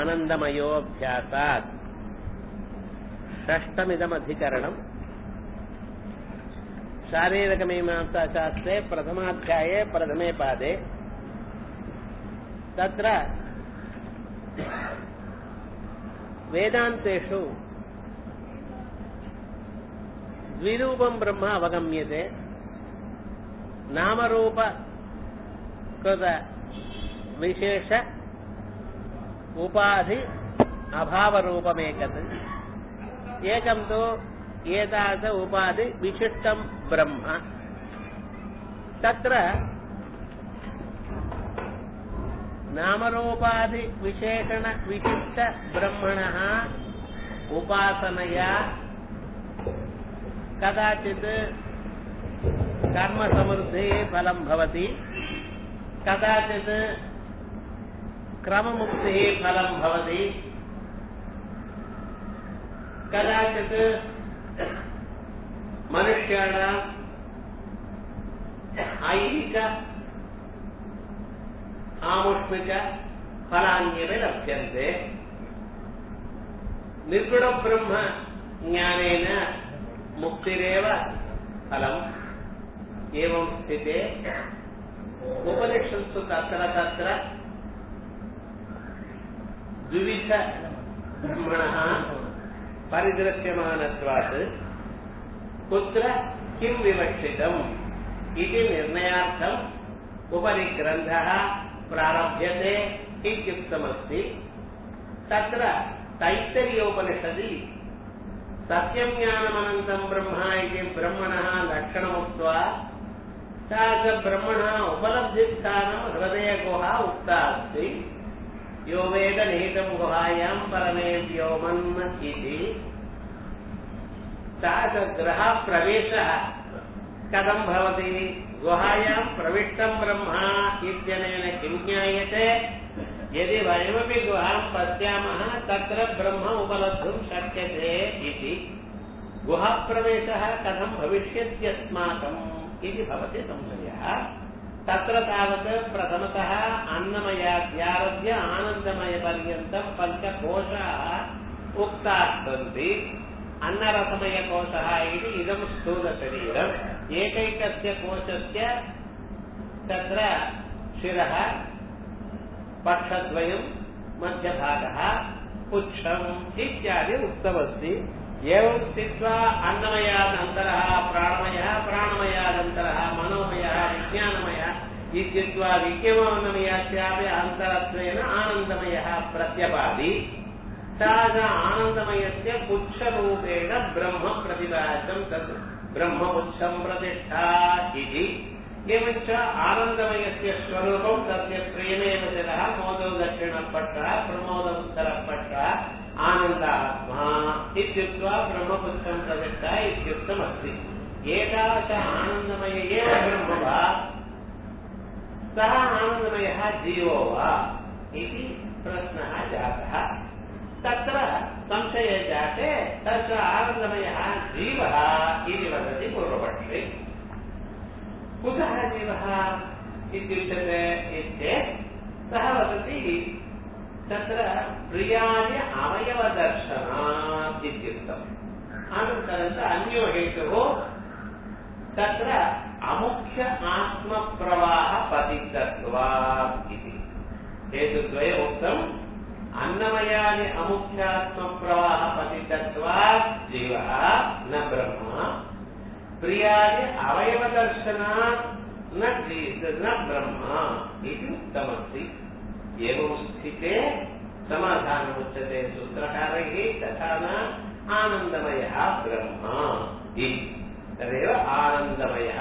आनन्दमयोऽभ्यासात् षष्टमिदमधिकरणम् शारीरकमीमांसाशास्त्रे प्रथमाध्याये प्रथमे पादे तत्र वेदान्तेषु द्विरूपं ब्रह्म अवगम्यते नामरूपकृत विशेष उपाधि अभावरूपमेकत् एकं तु एतादृश उपाधि विशिष्टं ब्रह्म तत्र नामरूपाधि विशेषण विशिष्ट ब्रह्मणः उपासनया कदाचित् कर्मसमृद्धिः फलं भवति कदाचित् क्रममुक्तिः फलं भवति कदाचित् मनुष्याणाम् ऐहिक आमुष्मिक फलान्यपि लभ्यन्ते निर्गुणब्रह्म ज्ञानेन मुक्तिरेव फलम् एवं स्थिते उपनिषत्सु तत्र तत्र द्विविध ब्रह्मणः परिदृश्यमानत्वात् कुत्र किं विवक्षितम् इति निर्णयार्थम् उपरि ग्रन्थः प्रारभ्यते इत्युक्तमस्ति तत्र तैत्तरीयोपनिषदि सत्यं ज्ञानमनन्तं ब्रह्म इति ब्रह्मणः लक्षणमुक्त्वा सा च ब्रह्मणः उपलब्धिस्थानं हृदयगुहा उक्ता अस्ति यो वेद निहितं गुहायां परमे व्योमन् इति सा च ग्रहप्रवेशः कथं भवति गुहायां प्रविष्टं ब्रह्म इत्यनेन किं ज्ञायते यदि वयमपि गुहां पश्यामः तत्र ब्रह्म उपलब्धुं शक्यते इति गुहाप्रवेशः कथं भविष्यत्यस्माकम् इति भवति संशयः तत्र तावत् प्रथमतः अन्नमयाद्यारभ्य आनन्दमयपर्यन्तं पञ्चकोशाः उक्ताः सन्ति अन्नरसमयकोशः इति इदं स्थूलशरीरम् एकैकस्य कोशस्य तत्र शिरः पक्षद्वयं मध्यभागः पुच्छम् इत्यादि उक्तमस्ति एवं स्थित्वा अन्नमयादन्तरः प्राणमयः प्राणमयादन्तरः मनोमयः विज्ञानमयः इत्युक्त्वा विज्ञानमयस्यापि अन्तरत्वेन आनन्दमयः प्रत्यपादि सा च आनन्दमयस्य पुच्छरूपेण ब्रह्म प्रतिपादितं तत् ब्रह्मपुच्छं प्रतिष्ठा इति एवञ्च आनन्दमयस्य स्वरूपं तस्य प्रेमेव जलः मोदो दक्षिणपट्टः प्रमोदोत्तरपट्टः आनन्दात्मा इत्युक्त्वा ब्रह्मपुत्रं प्रतिष्ठा इत्युक्तमस्ति एतादृश आनन्दमय एव ब्रह्म वा सः आनन्दमयः जीवो वा इति प्रश्नः जातः तत्र संशये जाते तत्र आनन्दमयः जीवः इति वदति पूर्वपक्षे कुतः जीवः इत्युच्यते चेत् सः वदति तत्र प्रियाय अवयवदर्शनात् इत्युक्तम् अनन्तरं च अन्यो हेतुः तत्र अमुख्य आत्मप्रवाहपतितत्वात् इति हेतुद्वय उक्तम् अन्नमयानि अमुख्यात्मप्रवाहपतितत्वात् जीवः न ब्रह्म प्रियादि अवयवदर्शनात् न न ब्रह्म इति उक्तमस्ति एवं स्थिते समाधानमुच्यते सूत्रकारैः तथा न आनन्दमयः ब्रह्म इति तदेव आनन्दमयः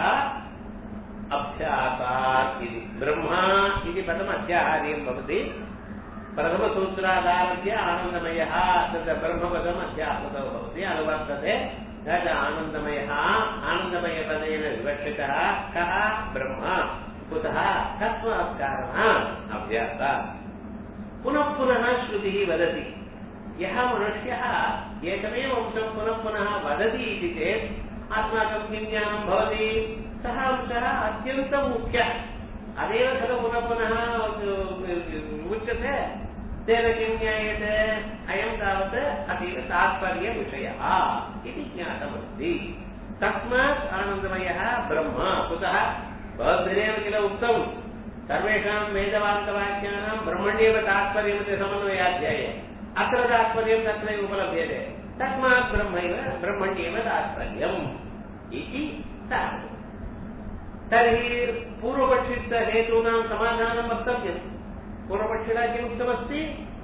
अभ्यासात् इति ब्रह्म इति पदम् अध्याहार्यं भवति प्रथमसूत्रादारभ्य आनन्दमयः तत्र ब्रह्मपदम् अध्याहृतौ भवति अनुवर्तते तद् आनन्दमयः आनन्दमयपदेन विवक्षितः कः ब्रह्म कुतः कस्मात् कारणात् अभ्यास पुनः पुनः श्रुतिः वदति यः मनुष्यः एकमेव अंशं पुनः पुनः वदति इति चेत् अस्माकं किं ज्ञानं भवति सः अंशः अत्यन्तं मुख्यः अदेव खलु पुनः पुनः उच्यते तेन किं ज्ञायते अयं तावत् अतीव तात्पर्यविषयः इति ज्ञातमस्ति तस्मात् आनन्दमयः ब्रह्म कुतः भवद्भिरेव किल उक्तम् सर्वेषां वेदवान्तवाक्यानां ब्रह्मण्येव तात्पर्यमिति समन्वयाध्याये अत्र तात्पर्यं तत्रैव उपलभ्यते तस्मात् ब्रह्मैव ब्रह्मण्येव तात्पर्यम् इति तावत् तर्हि पूर्वपक्षितहेतूनां समाधानं वक्तव्यम् पूर्वपक्षिणा किम् उक्तमस्ति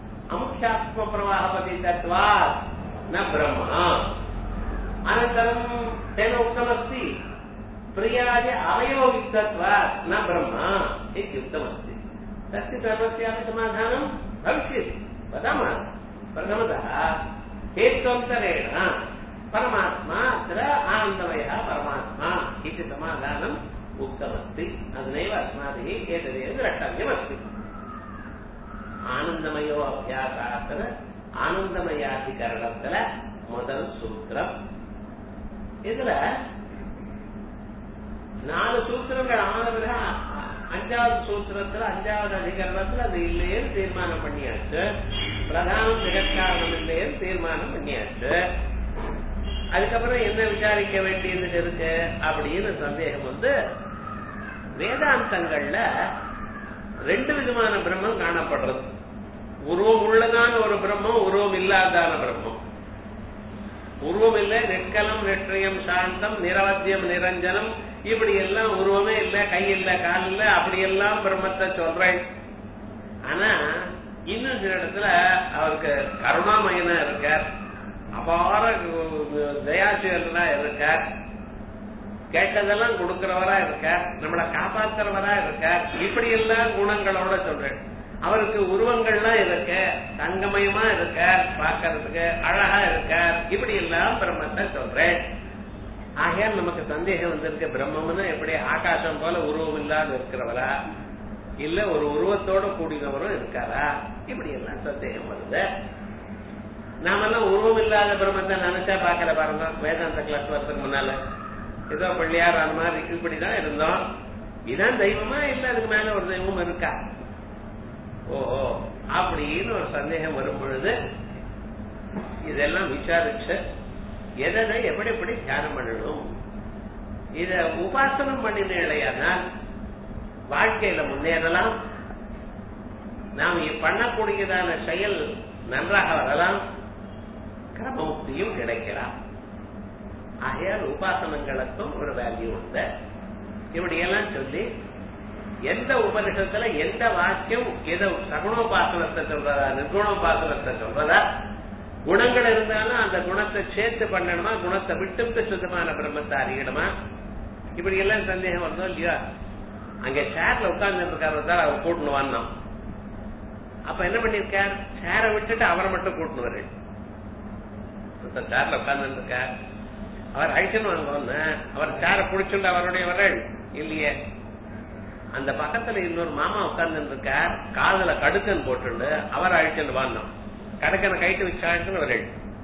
अमुख्यात्मप्रवाहपतितत्वात् न ब्रह्म अनन्तरं तेन उक्तमस्ति प्रियाय अवयवयुक्तत्वात् न ब्रह्म इत्युक्तमस्ति तस्य सर्वस्यापि समाधानं भविष्यति वदामः प्रथमतः हेत्वन्तरेण परमात्मा अत्र आनन्दमयः परमात्मा इति समाधानम् उक्तमस्ति अधुनैव अस्माभिः एतदेव द्रष्टव्यमस्ति ஆனந்தமயோ அபியாசாத்துல ஆனந்தமயாதிகரணத்துல முதல் சூத்திரம் இதுல நாலு சூத்திரங்கள் ஆனதுல அஞ்சாவது சூத்திரத்துல அஞ்சாவது அதிகரணத்துல அது இல்லையேன்னு தீர்மானம் பண்ணியாச்சு பிரதானம் ஜெகத்காரணம் இல்லையேன்னு தீர்மானம் பண்ணியாச்சு அதுக்கப்புறம் என்ன விசாரிக்க வேண்டியது இருக்கு அப்படின்னு சந்தேகம் வந்து வேதாந்தங்கள்ல ரெண்டு விதமான பிரம்மம் காணப்படுறது உருவம் உள்ளதான ஒரு பிரம்மம் உருவம் இல்லாதான பிரம்மம் உருவம் இல்லை நெற்கலம் நெற்றியம் சாந்தம் நிரவத்தியம் நிரஞ்சனம் இப்படி எல்லாம் உருவமே இல்ல கை இல்ல கால் இல்ல அப்படி எல்லாம் பிரம்மத்தை சொல்றேன் ஆனா இன்னும் சில இடத்துல அவருக்கு கருணாமயனா இருக்கார் அபார தயாசுவலா இருக்கார் கேட்டதெல்லாம் கொடுக்கிறவரா இருக்கார் நம்மளை காப்பாத்துறவரா இருக்கார் இப்படி எல்லாம் குணங்களோட சொல்றேன் அவருக்கு உருவங்கள்லாம் இருக்க தங்கமயமா இருக்கார் பார்க்கறதுக்கு அழகா இருக்கார் இப்படி எல்லாம் பிரம்மத்தை சொல்றேன் ஆகையால் நமக்கு சந்தேகம் வந்திருக்கு பிரம்மம்னா எப்படி ஆகாசம் போல உருவம் இல்லாத இருக்கிறவரா இல்ல ஒரு உருவத்தோட கூடினவரும் இருக்காரா இப்படி எல்லாம் சந்தேகம் வருது நாமெல்லாம் உருவம் இல்லாத பிரம்மத்தை நினைச்சா பாக்கல பாருங்க வேதாந்த கிளாஸ் வரதுக்கு முன்னால ஏதோ பிள்ளையார் அந்த மாதிரி இப்படிதான் இருந்தோம் இதான் தெய்வமா இல்ல அதுக்கு மேல ஒரு தெய்வம் இருக்கா ஓஹோ அப்படின்னு ஒரு சந்தேகம் வரும் பொழுது இதெல்லாம் விசாரிச்சு எதை எப்படி எப்படி தியானம் பண்ணணும் இத உபாசனம் பண்ணினால் வாழ்க்கையில முன்னேறலாம் நாம் பண்ணக்கூடியதான செயல் நன்றாக வரலாம் கிரமமுக்தியும் கிடைக்கலாம் ஆகையால் உபாசனங்களுக்கும் ஒரு வேல்யூ உண்டு இப்படி எல்லாம் சொல்லி எந்த உபனிஷத்துல எந்த வாக்கியம் எதை சகுணோபாசனத்தை சொல்றதா நிர்குணோபாசனத்தை சொல்றதா குணங்கள் இருந்தாலும் அந்த குணத்தை சேர்த்து பண்ணணுமா குணத்தை விட்டுட்டு சுத்தமான பிரம்மத்தை அறியணுமா இப்படி எல்லாம் சந்தேகம் வந்தோம் இல்லையா அங்க சேர்ல உட்கார்ந்து இருக்காரு சார் அவர் கூட்டணும் வந்தோம் அப்ப என்ன பண்ணிருக்கார் சேரை விட்டுட்டு அவரை மட்டும் கூட்டணும் வரேன் சேர்ல உட்கார்ந்து இருக்கார் அவர் அழிச்சுன்னு வாங்க அவர் சேரை பிடிச்சுட்டு அவருடைய வரல் இல்லையே அந்த பக்கத்துல இன்னொரு மாமா உட்கார்ந்து இருக்கார் காதல கடுக்கன் போட்டு அவர் அழிச்சுட்டு வாந்தோம் கடக்கனை கைட்டு வச்சு அழிச்சுன்னு வரல்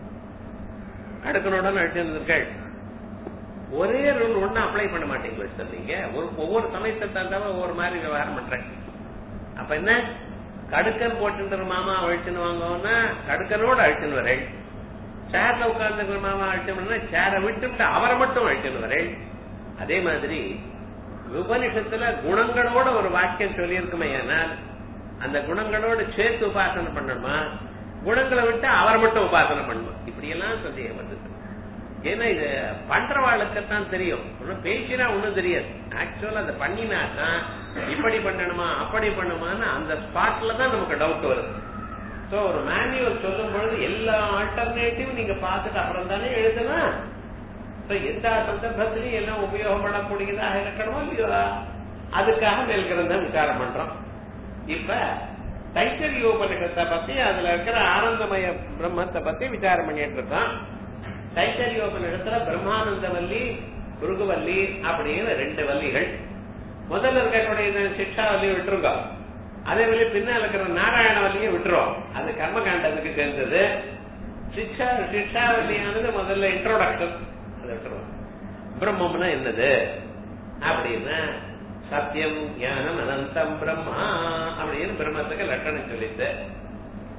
கடுக்கனுடன் அழிச்சுன்னு இருக்கள் ஒரே ரூல் ஒண்ணு அப்ளை பண்ண மாட்டீங்க சொன்னீங்க ஒரு ஒவ்வொரு சமயத்தை தந்தாவ ஒவ்வொரு மாதிரி விவகாரம் பண்றேன் அப்ப என்ன கடுக்கன் போட்டு மாமா அழிச்சுன்னு வாங்கன்னா கடுக்கனோட அழிச்சுன்னு வரேன் சேர்ல உட்கார்ந்து மாமா அழிச்சோம்னா சேரை விட்டு அவரை மட்டும் அழிச்சுன்னு வரேன் அதே மாதிரி உபனிஷத்துல குணங்களோட ஒரு வாக்கியம் சொல்லியிருக்குமே ஆனால் அந்த குணங்களோட சேர்த்து உபாசனை பண்ணணுமா குணங்களை விட்டு அவரை மட்டும் உபாசனை பண்ணணும் இப்படி எல்லாம் சந்தேகம் வந்தது ஏன்னா இது பண்றவாளுக்குத்தான் தெரியும் ஒன்னும் பேசினா ஒண்ணும் தெரியாது ஆக்சுவலா அதை பண்ணினாக்கா இப்படி பண்ணணுமா அப்படி பண்ணுமான்னு அந்த ஸ்பாட்ல தான் நமக்கு டவுட் வருது சோ ஒரு மேனுவல் சொல்லும் பொழுது எல்லா ஆல்டர்னேட்டிவ் நீங்க பார்த்துட்டு அப்புறம் தானே எழுதலாம் எந்த சந்தர்ப்பத்திலையும் எல்லாம் உபயோகப்படக்கூடியதாக இருக்கணுமோ இல்லையோ அதுக்காக மேல் கிரந்தம் விசாரம் பண்றோம் இப்ப தைத்தரிய உபநிஷத்தை பத்தி அதுல இருக்கிற ஆனந்தமய பிரம்மத்தை பத்தி விசாரம் பண்ணிட்டு இருக்கோம் தைத்தரிய உபநிஷத்துல பிரம்மானந்த வல்லி குருகுவல்லி அப்படின்னு ரெண்டு வல்லிகள் முதல்ல இருக்கக்கூடிய சிக்ஷாவல்லி விட்டுருங்க அதே வழி பின்னால் இருக்கிற நாராயண வல்லியை விட்டுருவோம் அது கர்மகாண்டத்துக்கு சேர்ந்தது சிக்ஷா சிக்ஷாவல்லியானது முதல்ல இன்ட்ரோடக்ஷன் அதை விட்டுருவோம் பிரம்மம்னா என்னது அப்படின்னா சத்தியம் ஞானம் அனந்தம் பிரம்மா அப்படின்னு பிரம்மத்துக்கு லட்சணம் சொல்லிட்டு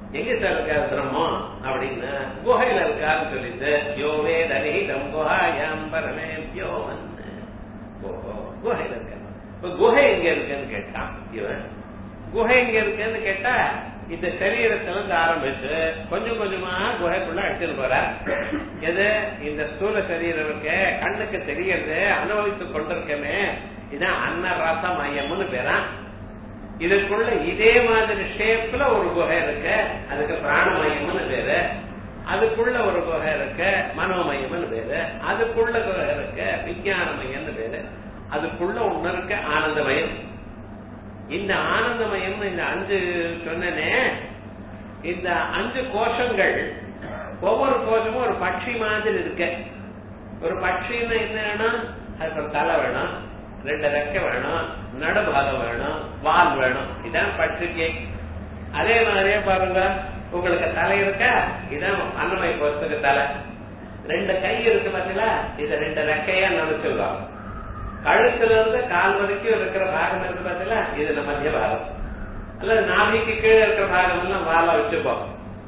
எங்க சார் இருக்காரு பிரம்மம் அப்படின்னு குகையில இருக்காருன்னு சொல்லிட்டு யோவே தனிதம் குஹாயாம் பரமேபியோ வந்து ஓஹோ குகையில இருக்காரு இப்ப குகை எங்க இருக்குன்னு கேட்டான் இவன் குகை எங்க இருக்குன்னு கேட்டா இந்த சரீரத்துல இருந்து ஆரம்பிச்சு கொஞ்சம் கொஞ்சமா குகைக்குள்ள அடிச்சுட்டு போற எது இந்த ஸ்தூல சரீரம் இருக்க கண்ணுக்கு தெரியறது அனுபவித்து கொண்டிருக்கமே இதான் அன்ன ரச மையம்னு பேரா இதுக்குள்ள இதே மாதிரி ஷேப்ல ஒரு குகை இருக்கு அதுக்கு பிராணமயம்னு பேரு அதுக்குள்ள ஒரு குகை இருக்கு மனோமயம்னு பேரு அதுக்குள்ள குகை இருக்கு விஞ்ஞானமயம்னு பேரு அதுக்குள்ள ஒண்ணு இருக்கு ஆனந்தமயம் இந்த ஆனந்தமயம் இந்த அஞ்சு சொன்னனே இந்த அஞ்சு கோஷங்கள் ஒவ்வொரு கோஷமும் ஒரு பட்சி மாதிரி இருக்கு ஒரு பட்சின்னா என்ன வேணும் அதுக்கு ஒரு தலை வேணும் ரெண்டு ரெக்கை வேணும் நடுபாகம் வேணும் வால் வேணும் இதான் பட்சிக்கை அதே மாதிரியே பாருங்க உங்களுக்கு தலை இருக்கா இதான் அன்னமய கோஷத்துக்கு தலை ரெண்டு கை இருக்கு பாத்தீங்களா இத ரெண்டு ரெக்கையா நினைச்சிருக்கோம் கழுத்துல இருந்து கால் வரைக்கும் இருக்கிற பாகம் இருக்கு பாத்தீங்களா இதுல மத்திய பாகம் அல்லது நாபிக்கு கீழே இருக்கிற பாகம் எல்லாம் வாழ வச்சுப்போம்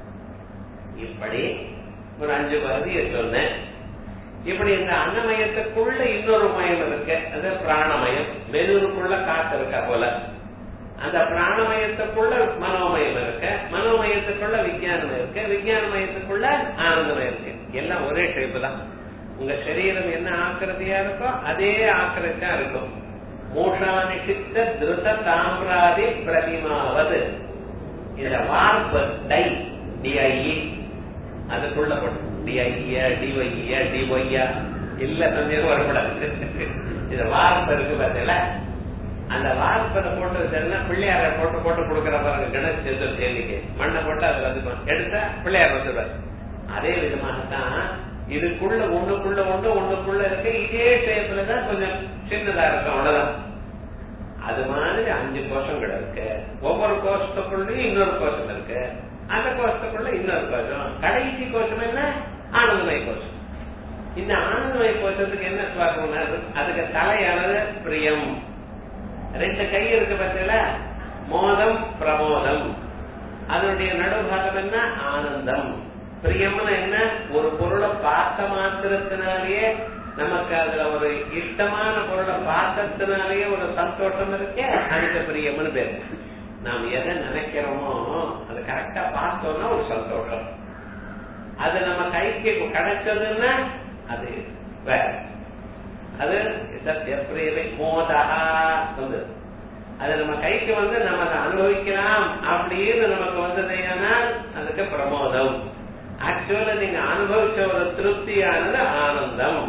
இப்படி ஒரு அஞ்சு பகுதியை சொன்னேன் இப்படி இந்த அன்னமயத்துக்குள்ள இன்னொரு மயம் இருக்கு அது பிராணமயம் மெதுவுக்குள்ள காத்து இருக்கா போல அந்த பிராணமயத்துக்குள்ள மனோமயம் இருக்கு மனோமயத்துக்குள்ள விஞ்ஞானம் இருக்கு விஞ்ஞான மயத்துக்குள்ள ஆனந்தமயம் இருக்கு எல்லாம் ஒரே ஷேப்பு தான் உங்க சரீரம் என்ன ஆக்கிரதியா இருக்கோ அதே ஆக்கிரதியா இருக்கும் மூஷானிஷித்த திருத தாமிராதி பிரதிமாவது இந்த வார்ப்பு டை டிஐஇ அதுக்குள்ள போட்டு டிஐஇய டிஒய்இய டிஒய்யா இல்ல சந்தேகம் வரக்கூடாது இது வார்ப்பு இருக்கு பார்த்தீங்களா அந்த வார்ப்பதை போட்டு வச்சா பிள்ளையார போட்டு போட்டு கொடுக்குற பாருங்க கணேஷ் சதுர்த்தி அன்னைக்கு மண்ணை போட்டு அதுல வந்து எடுத்தா பிள்ளையார் வந்துடுவார் அதே விதமாகத்தான் இதுக்குள்ள ஒண்ணுக்குள்ள ஒண்ணு ஒண்ணுக்குள்ள இருக்கு இதே ஷேப்ல தான் கொஞ்சம் சின்னதா இருக்கும் அவ்வளவுதான் அது மாதிரி அஞ்சு கோஷங்கள் இருக்கு ஒவ்வொரு கோஷத்துக்குள்ளயும் இன்னொரு கோஷம் இருக்கு அந்த கோஷத்துக்குள்ள இன்னொரு கோஷம் கடைசி கோஷம் என்ன ஆனந்தமய கோஷம் இந்த ஆனந்தமய கோஷத்துக்கு என்ன சுவாசம்னா அதுக்கு தலையானது பிரியம் ரெண்டு கை இருக்கு பார்த்தீங்களா மோதம் பிரமோதம் அதனுடைய நடுபாகம் என்ன ஆனந்தம் பிரியம்னு என்ன ஒரு பொருளை பார்த்த மாத்திரத்தினாலேயே நமக்கு அதுல ஒரு இஷ்டமான பொருளை பார்த்ததுனாலேயே ஒரு சந்தோஷம் இருக்கே அதுக்கு பிரியம்னு பேரு நாம் எதை நினைக்கிறோமோ அது கரெக்டா பார்த்தோம்னா ஒரு சந்தோஷம் அது நம்ம கைக்கு கிடைச்சதுன்னா அது வேற அது சத்தியப்பிரியவை மோதா வந்து அது நம்ம கைக்கு வந்து நம்ம அதை அனுபவிக்கலாம் அப்படின்னு நமக்கு வந்ததையானால் அதுக்கு பிரமோதம் ஆக்சுவலா நீங்க அனுபவிச்ச ஒரு திருப்தியானது ஆனந்தம்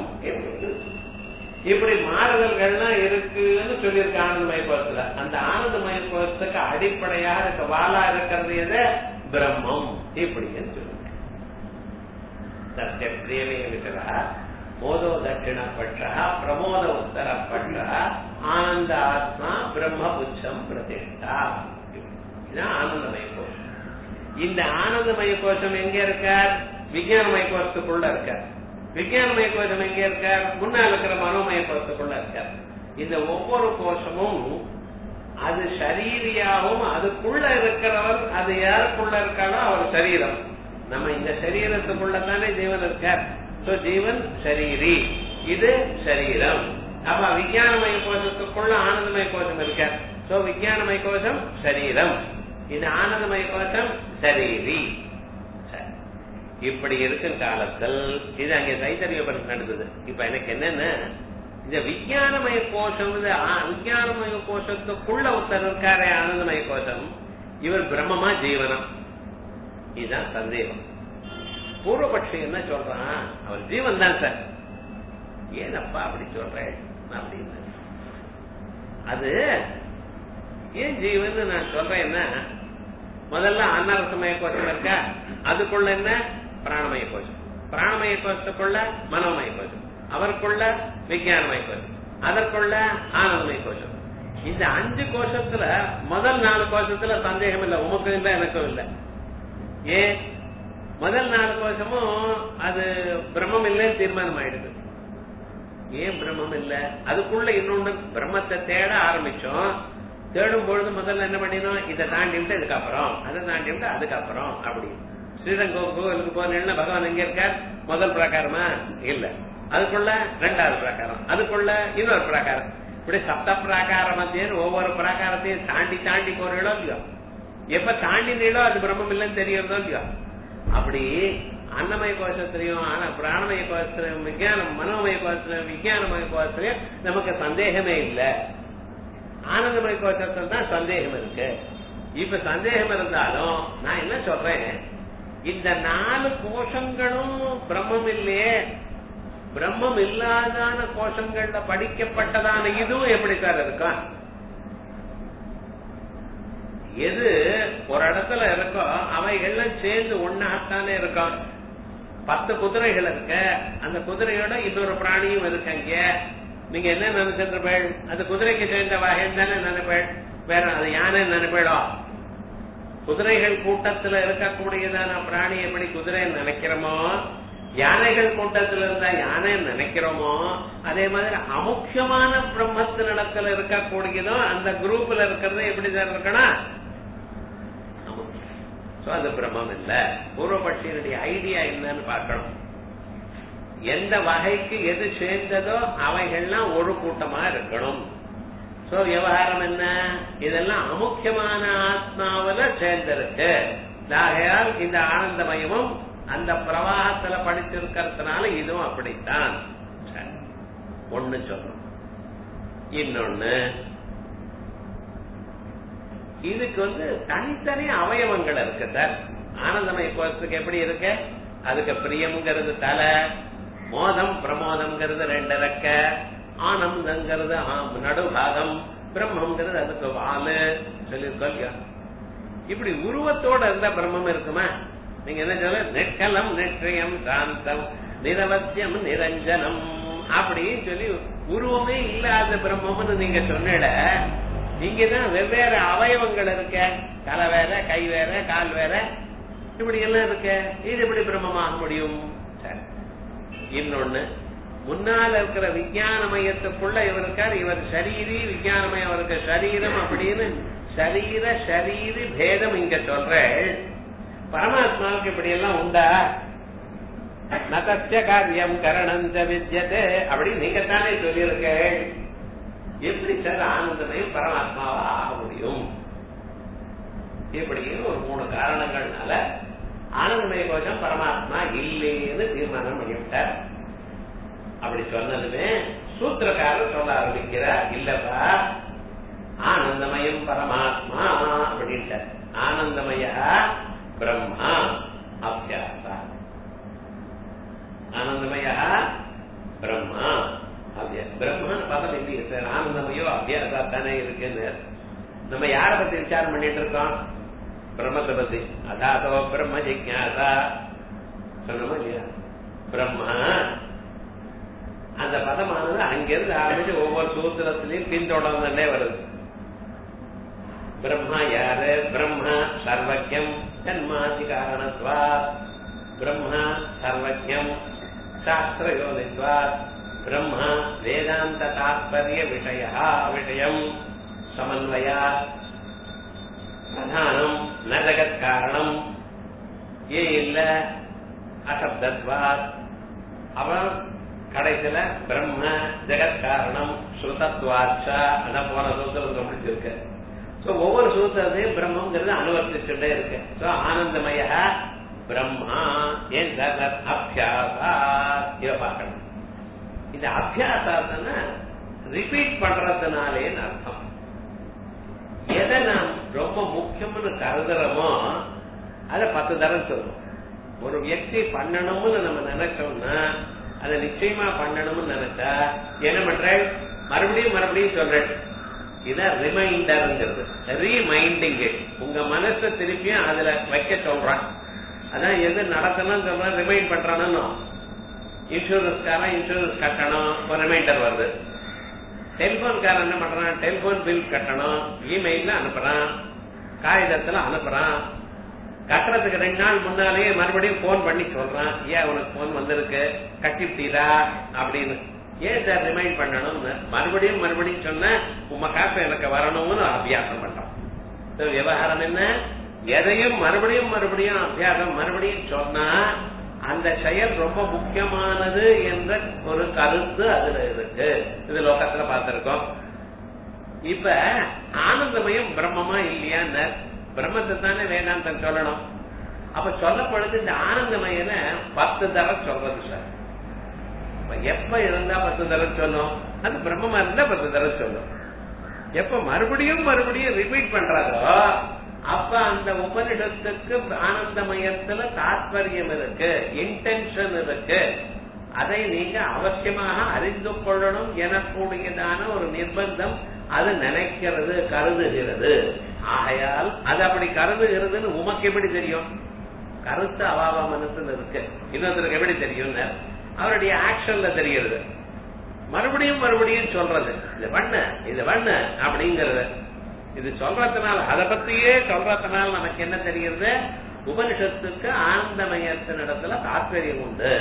இப்படி மாறுதல்கள்லாம் இருக்குன்னு சொல்லியிருக்க ஆனந்தமய கோஷத்துல அந்த ஆனந்தமய கோஷத்துக்கு அடிப்படையா இருக்க வாழா இருக்கிறது எது பிரம்மம் இப்படின்னு சொல்லுங்க சத்திய பிரியமே இருக்கிறா மோதோ தட்சிண பட்சா பிரமோத உத்தர பட்சா ஆனந்த ஆத்மா பிரம்ம புச்சம் பிரதிஷ்டா இதுதான் ஆனந்தமய கோஷம் இந்த ஆனந்தமய கோஷம் எங்க இருக்கார் விஞ்ஞானமய கோஷத்துக்குள்ள இருக்கார் விஞ்ஞானமய கோஷம் எங்க இருக்கார் முன்னால் இருக்கிற மனோமய கோஷத்துக்குள்ள இருக்கார் இந்த ஒவ்வொரு கோஷமும் அது சரீரியாகவும் அதுக்குள்ள இருக்கிறவர் அது யாருக்குள்ள இருக்காரோ அவர் சரீரம் நம்ம இந்த சரீரத்துக்குள்ள தானே ஜீவன் இருக்கார் சோ ஜீவன் சரீரி இது சரீரம் அப்ப விஞ்ஞானமய கோஷத்துக்குள்ள ஆனந்தமய கோஷம் இருக்க சோ விஞ்ஞானமய கோஷம் சரீரம் இது ஆனந்தமய கோஷம் சரீரி இப்படி இருக்கும் காலத்தில் இது அங்கே தைத்தரியபுரம் நடந்தது இப்ப எனக்கு என்னன்னா இந்த விஞ்ஞானமய கோஷம் விஞ்ஞானமய கோஷத்துக்குள்ள ஒருத்தர் இருக்காரே ஆனந்தமய கோஷம் இவர் பிரம்மமா ஜீவனம் இதுதான் சந்தேகம் பூர்வபட்சி என்ன சொல்றான் அவர் ஜீவன் தான் சார் ஏனப்பா அப்படி சொல்றேன் அப்படின்னு அது ஏன் ஜீவன் நான் சொல்றேன்னா முதல்ல அன்னரசமய கோஷம் இருக்கா அதுக்குள்ள என்ன பிராணமய கோஷம் பிராணமய கோஷத்துக்குள்ள மனோமய கோஷம் அவருக்குள்ள விஞ்ஞானமய கோஷம் அதற்குள்ள ஆனந்தமய கோஷம் இந்த அஞ்சு கோஷத்துல முதல் நாலு கோஷத்துல சந்தேகம் இல்லை உமக்கும் இல்லை எனக்கும் இல்லை ஏன் முதல் நாலு கோஷமும் அது பிரம்மம் இல்லைன்னு தீர்மானம் ஆயிடுது ஏன் பிரம்மம் இல்ல அதுக்குள்ள இன்னொன்னு பிரம்மத்தை தேட ஆரம்பிச்சோம் தேடும் பொழுது முதல்ல என்ன பண்ணினோம் இதை தாண்டி விட்டு இதுக்கப்புறம் அதை தாண்டி விட்டு அதுக்கப்புறம் அப்படி ஸ்ரீரங்கம் கோவிலுக்கு போனீங்கன்னா பகவான் எங்க இருக்கார் முதல் பிரகாரமா இல்ல அதுக்குள்ள ரெண்டாவது பிரகாரம் அதுக்குள்ள இன்னொரு பிரகாரம் இப்படி சப்த பிராகார மத்திய ஒவ்வொரு பிரகாரத்தையும் தாண்டி தாண்டி போறீங்களோ இல்லையோ எப்ப தாண்டினீங்களோ அது பிரம்மம் இல்லைன்னு தெரியறதோ இல்லையோ அப்படி அன்னமய கோஷத்திலையும் ஆனா பிராணமய கோஷத்திலையும் விஞ்ஞானம் மனோமய கோஷத்திலையும் விஞ்ஞானமய கோஷத்திலையும் நமக்கு சந்தேகமே இல்லை ஆனந்தமய கோஷத்தில் தான் சந்தேகம் இருக்கு இப்ப சந்தேகம் இருந்தாலும் நான் என்ன சொல்றேன் இந்த நாலு கோஷங்களும் பிரம்மம் இல்லையே பிரம்மம் இல்லாதான கோஷங்கள்ல படிக்கப்பட்டதான இதுவும் எப்படி சார் இருக்கும் எது ஒரு இடத்துல இருக்கோ அவைகள்லாம் சேர்ந்து ஒன்னாத்தானே இருக்கும் பத்து குதிரைகள் இருக்க அந்த குதிரையோட இன்னொரு பிராணியும் இருக்கு அங்க நீங்க என்ன நினைச்சிருப்பேள் அந்த குதிரைக்கு சேர்ந்த வகைன்னு தானே நினைப்பேள் வேற அது யானை நினைப்பேடோ குதிரைகள் கூட்டத்துல இருக்கக்கூடியதான பிராணி எப்படி குதிரை நினைக்கிறோமோ யானைகள் கூட்டத்துல இருந்தா யானை நினைக்கிறோமோ அதே மாதிரி அமுக்கியமான பிரம்மத்தினிடத்துல இருக்கக்கூடியதும் அந்த குரூப்ல இருக்கிறது எப்படி சார் இருக்கணும் சோ அது பிரம்மம் இல்ல பூர்வபட்சியினுடைய ஐடியா என்னன்னு பார்க்கணும் எந்த வகைக்கு எது சேர்ந்ததோ அவைகள்லாம் ஒரு கூட்டமா இருக்கணும் சோ விவகாரம் என்ன இதெல்லாம் அமுக்கியமான ஆத்மாவில சேர்ந்திருக்கு ஆகையால் இந்த ஆனந்தமயமும் அந்த பிரவாகத்துல படிச்சிருக்கிறதுனால இதுவும் அப்படித்தான் சரி. ஒண்ணு சொல்றோம் இன்னொன்னு இதுக்கு வந்து தனித்தனி அவயவங்கள் இருக்கு சார் ஆனந்தமய கோஷத்துக்கு எப்படி இருக்கு அதுக்கு பிரியம்ங்கிறது தலை மோதம் பிரமோதம்ங்கிறது ரெண்டு ரெக்க ஆனந்தங்கிறது ஆம், நடுபாகம் பிரம்மங்கிறது அதுக்கு வாலு சொல்லியிருக்கோம் இல்லையா இப்படி உருவத்தோட இருந்தா பிரம்மம் இருக்குமா நீங்க என்ன சொல்ல நெற்கலம் நெற்றியம் சாந்தம் நிரவத்தியம் நிரஞ்சனம் அப்படின்னு சொல்லி உருவமே இல்லாத பிரம்மம்னு நீங்க சொன்னிட இங்கதான் வெவ்வேறு அவயவங்கள் இருக்க தலை வேற கை வேற கால் வேற இப்படி எல்லாம் இருக்க இது எப்படி பிரம்மமாக முடியும் சரி. இன்னொன்னு முன்னால இருக்கிற விஞ்ஞான மையத்துக்குள்ள இவர் இருக்கார் இவர் சரீரி விஞ்ஞானமயம் அவருக்கு சரீரம் அப்படின்னு சரீர சரீரி பேதம் இங்க சொல்றேன் பரமாத்மாவுக்கு இப்படி எல்லாம் உண்டா நகத்திய காரியம் கரணஞ்ச வித்யதே அப்படி நீங்க தானே சொல்லியிருக்க எப்படி சார் ஆனந்தமயம் பரமாத்மாவா ஆக முடியும் இப்படின்னு ஒரு மூணு காரணங்கள்னால ஆனந்தமய கோஷம் பரமாத்மா இல்லைன்னு தீர்மானம் பண்ணிவிட்டார் அப்படி சொன்னதுமே சூத்திரக்காரர் சொல்ல ஆரம்பிக்கிறார் இல்லப்பா ஆனந்தமயம் பரமாத்மா அப்படின்ட்டார் ஆனந்தமய பிரம்மா அபியாசா ஆனந்தமய பிரம்மா அபியாச பிரம்மன் பதம் இல்லையே சார் ஆனந்தமயோ அபியாசா தானே இருக்குன்னு நம்ம யார பத்தி விசாரம் பண்ணிட்டு இருக்கோம் பிரம்மத்தை பத்தி அதாதோ பிரம்ம ஜிக்யாசா சொன்னோமா இல்லையா பிரம்மா அந்த பதமானது அங்கிருந்து ஆரம்பிச்சு ஒவ்வொரு சூத்திரத்திலையும் பின்தொடர்ந்துட்டே வருது பிரம்மா யாரு பிரம்மா சர்வஜம் ஜன்மாதி காரணத்வா பிரம்மா சர்வஜம் சாஸ்திர யோனித்வாத் பிரம்மா வேதாந்த தாத்பரிய விஷய விஷயம் சமன்வயா பிரதானம் ந ஜகத் காரணம் ஏ இல்ல அசப்தத்வாத் அவன் கடைசியில பிரம்ம ஜெகத் காரணம் ஸ்ருதத்வாச்சா அதான் போன சூத்திரம் முடிச்சிருக்கு சோ ஒவ்வொரு சூத்திரத்தையும் பிரம்மங்கிறது அனுவர்த்திச்சுட்டே இருக்கு சோ ஆனந்தமய பிரம்மா ஏன் சார் அபியாசா இத பார்க்கணும் இந்த அபியாசாத்தன ரிப்பீட் பண்றதுனாலேன்னு அர்த்தம் எதை நாம் ரொம்ப முக்கியம்னு கருதுறோமோ அதை பத்து தரம் சொல்லுவோம் ஒரு வியக்தி பண்ணணும்னு நம்ம நினைச்சோம்னா அதை நிச்சயமா பண்ணணும்னு நினைச்சா என்ன பண்ற மறுபடியும் மறுபடியும் சொல்றேன் இதான் ரிமைண்டர்ங்கிறது ரீமைண்டிங் உங்க மனசை திருப்பியும் அதுல வைக்க சொல்றான் அதான் எது நடத்தணும்னு சொல்றான் ரிமைண்ட் பண்றானோ இன்சூரன்ஸ்காரன் இன்சூரன்ஸ் கட்டணும் ஒரு ரிமைண்டர் வருது டெலிபோன்காரன் என்ன பண்றான் டெலிபோன் பில் கட்டணும் இமெயில்ல அனுப்புறான் காகிதத்துல அனுப்புறான் கட்டுறதுக்கு ரெண்டு நாள் முன்னாலேயே மறுபடியும் போன் பண்ணி சொல்றான் ஏன் உனக்கு போன் வந்திருக்கு கட்டிவிட்டீரா அப்படின்னு ஏன் சார் ரிமைண்ட் பண்ணணும்னு மறுபடியும் மறுபடியும் சொன்ன உம்ம காசு எனக்கு வரணும்னு அபியாசம் பண்றான் So, விவகாரம் என்ன எதையும் மறுபடியும் மறுபடியும் அபியாசம் மறுபடியும் சொன்னா அந்த செயல் ரொம்ப முக்கியமானது என்ற ஒரு கருத்து அதுல இருக்கு இது லோகத்துல பார்த்திருக்கோம் இப்ப ஆனந்தமயம் பிரம்மமா இல்லையான்னு பிரம்மத்தை தானே வேதாந்தம் சொல்லணும் அப்ப சொல்லப்படுது இந்த ஆனந்தமயன பத்து தரம் சொல்றது சார் இப்ப எப்ப இருந்தா பத்து தரம் சொல்லும் அது பிரம்மமா இருந்தா பத்து தரம் சொல்லும் எப்ப மறுபடியும் மறுபடியும் ரிப்பீட் பண்றாரோ அப்ப அந்த உபனிஷத்துக்கு ஆனந்தமயத்துல தாத்பரியம் இருக்கு இன்டென்ஷன் இருக்கு அதை நீங்க அவசியமாக அறிந்து கொள்ளணும் எனக்கூடியதான ஒரு நிர்பந்தம் அது நினைக்கிறது கருதுகிறது ஆகையால் அது அப்படி கருதுகிறதுன்னு உமக்கு எப்படி தெரியும் கருத்து அவாவ மனசுல இருக்கு இன்னொருத்தருக்கு எப்படி தெரியும்னு அவருடைய ஆக்ஷன்ல தெரிகிறது மறுபடியும் மறுபடியும் சொல்றது இது பண்ண இது பண்ண அப்படிங்கறது இது சொல்றதுனால அதை பத்தியே சொல்றதுனால நமக்கு என்ன தெரிகிறது உபனிஷத்துக்கு ஆனந்தமயத்தின் இடத்துல தாத்பரியம் உண்டு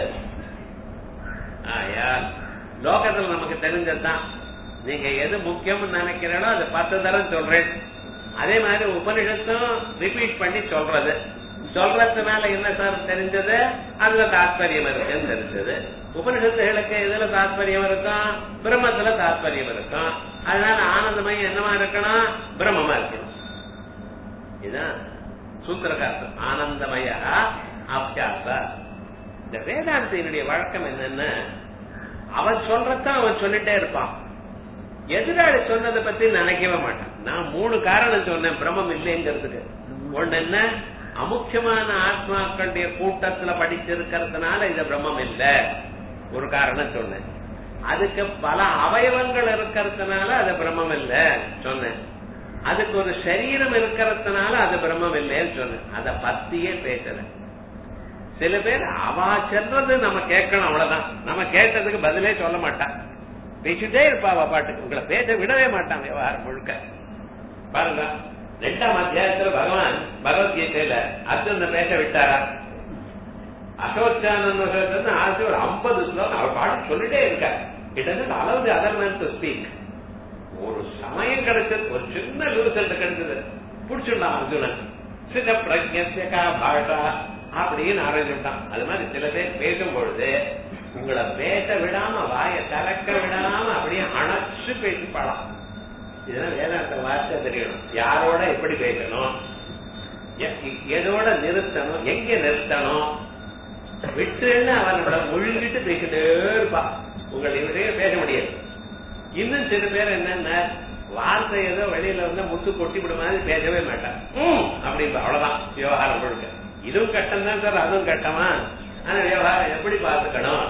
ஆயால் லோகத்துல நமக்கு தெரிஞ்சதுதான் நீங்க எது முக்கியம்னு நினைக்கிறீங்களோ அது பத்து தரம் சொல்றேன் அதே மாதிரி உபனிஷத்தும் ரிப்பீட் பண்ணி சொல்றது சொல்றதுனால என்ன சார் தெரிஞ்சது அதுல தாத்பரியம் இருக்குன்னு தெரிஞ்சது உபனிஷத்துகளுக்கு எதுல தாத்பரியம் இருக்கும் பிரம்மத்துல தாத்பரியம் இருக்கும் அதனால ஆனந்தமயம் என்னமா இருக்கணும் பிரம்மமா இருக்கணும் இதுதான் சூத்திரகாசம் ஆனந்தமய அபியாச இந்த வேதாந்தியினுடைய வழக்கம் என்னன்னு அவன் சொல்றதான் அவன் சொல்லிட்டே இருப்பான் எதிராளி சொன்னதை பத்தி நினைக்கவே மாட்டான் நான் மூணு காரணம் சொன்னேன் பிரம்மம் இல்லைங்கிறதுக்கு ஒண்ணு என்ன அமுக்கியமான ஆத்மாக்களுடைய கூட்டத்துல படிச்சிருக்கிறதுனால இது பிரம்மம் இல்ல ஒரு காரணம் சொன்னேன் அதுக்கு பல அவயவங்கள் இருக்கிறதுனால அது பிரம்மம் இல்ல சொன்னேன் அதுக்கு ஒரு சரீரம் இருக்கிறதுனால அது பிரம்மம் இல்லைன்னு சொன்னேன் அத பத்தியே பேசுறேன் சில பேர் அவ சொல்றது நம்ம கேட்கணும் அவ்வளவுதான் நம்ம கேட்டதுக்கு பதிலே சொல்ல மாட்டான் பேசிட்டே இருப்பா அவ பாட்டுக்கு உங்களை பேச விடவே மாட்டான் விவகாரம் முழுக்க பாருங்க ரெண்டாம் அத்தியாயத்துல பகவான் பகவத்கீதையில அர்ஜுன பேச விட்டாரா அசோச்சானந்த ஆசை ஒரு ஐம்பது ஸ்லோகம் அவர் பாட்டு சொல்லிட்டே இருக்கார் கிட்டத்தட்ட அளவு அதர் டு ஸ்பீக் ஒரு சமயம் கிடைச்சது ஒரு சின்ன லூசல்ட் கிடைச்சது புடிச்சுட்டான் அர்ஜுனன் சின்ன பிரஜா பாஷா அப்படின்னு ஆரம்பிச்சுட்டான் அது மாதிரி சில பேர் பேசும் பொழுது உங்களை பேச விடாம வாய திறக்க விடாம அப்படியே அணைச்சு பேசிப்பாளாம் இதெல்லாம் வேதாந்த வார்த்தை தெரியணும் யாரோட எப்படி பேசணும் எ- எதோட நிறுத்தணும் எங்க நிறுத்தணும் விட்டுன்னு அவனோட முழுங்கிட்டு பேசிட்டே இருப்பான் உங்களை இவரையே பேச முடியாது இன்னும் சில பேர் என்னென்ன வார்த்தை ஏதோ வெளியில வந்து முத்து கொட்டி விட மாதிரி பேசவே மாட்டான் ம், அப்படிம்பா அவ்வளவுதான் விவகாரம் முழுக்க இதுவும் கட்டம் தான் சார் அதுவும் கட்டமா ஆனா விவகாரம் எப்படி பார்த்துக்கணும்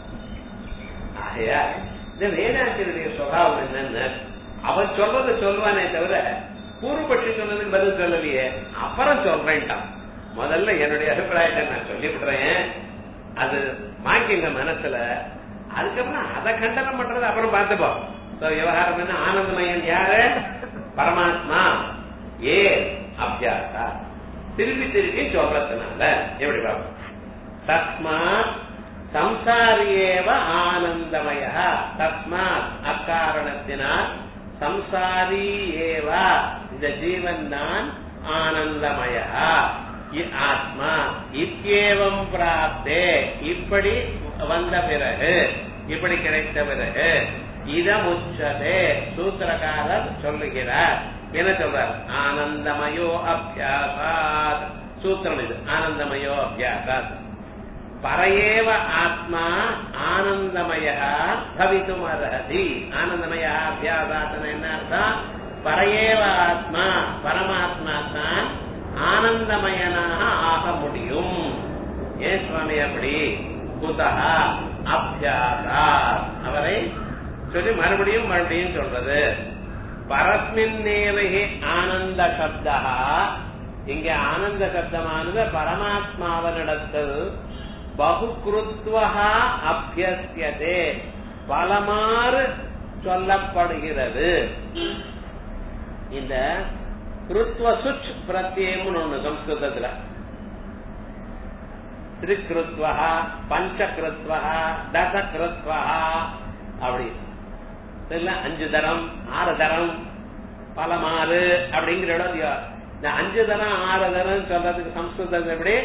ஆகையா இந்த வேதாந்தியுடைய சுபாவம் என்னன்னு அவன் சொல்றத சொல்வானே தவிர பூர்வபட்சி சொன்னதுக்கு பதில் சொல்லலையே அப்புறம் சொல்றேன்ட்டான் முதல்ல என்னுடைய அபிப்பிராயத்தை நான் சொல்லிவிடுறேன் அது மாக்கிங்க மனசுல அதுக்கப்புறம் அதை கண்டனம் பண்றது அப்புறம் பார்த்துப்போம் So, விவகாரம் என்ன ஆனந்தமயன் யாரு பரமாத்மா ஏ அபியாசா திருப்பி திருப்பி சொல்றதுனால எப்படி பார்ப்போம் தஸ்மாத் சம்சாரியேவ ஆனந்தமய தஸ்மாத் அக்காரணத்தினால் சம்சாரி ஏவ இந்த ஜீவன் தான் ஆனந்தமய ஆத்மா இத்தியேவம் பிராப்தே இப்படி வந்த பிறகு இப்படி கிடைத்த பிறகு இதமுச்சதே சூத்திரக்காரர் சொல்லுகிறார் என்ன சொல்றார் ஆனந்தமயோ அபியாசாத் சூத்திரம் இது ஆனந்தமயோ அபியாசாத் பரையேவ ஆத்மா ஆனந்தமய பவித்தும் அர்ஹதி ஆனந்தமய அபியாசாத்தன என்ன அர்த்தம் பரையேவ ஆத்மா பரமாத்மா தான் ஆனந்தமயனாக ஆக முடியும் ஏன் சுவாமி அப்படி குதா அபியாசா அவரை சொல்லி மறுபடியும் மறுபடியும் சொல்றது பரஸ்மின் நேவகி ஆனந்த சப்தா இங்க ஆனந்த சப்தமானது பரமாத்மாவனிடத்தில் பகுகிருத்வா அபியசியதே பலமாறு சொல்லப்படுகிறது இந்த கிருத்வ சுச் பிரத்யம்னு ஒண்ணு சம்ஸ்கிருதத்துல திரிகிருத்வா பஞ்சகிருத்வா தசகிருத்வா அப்படி இல்ல அஞ்சு தரம் ஆறு தரம் பலமாறு அப்படிங்கிற இடம் இல்லையா? இந்த அஞ்சு தரம் ஆறு தரம் சொல்றதுக்கு சம்ஸ்கிருதம் எப்படி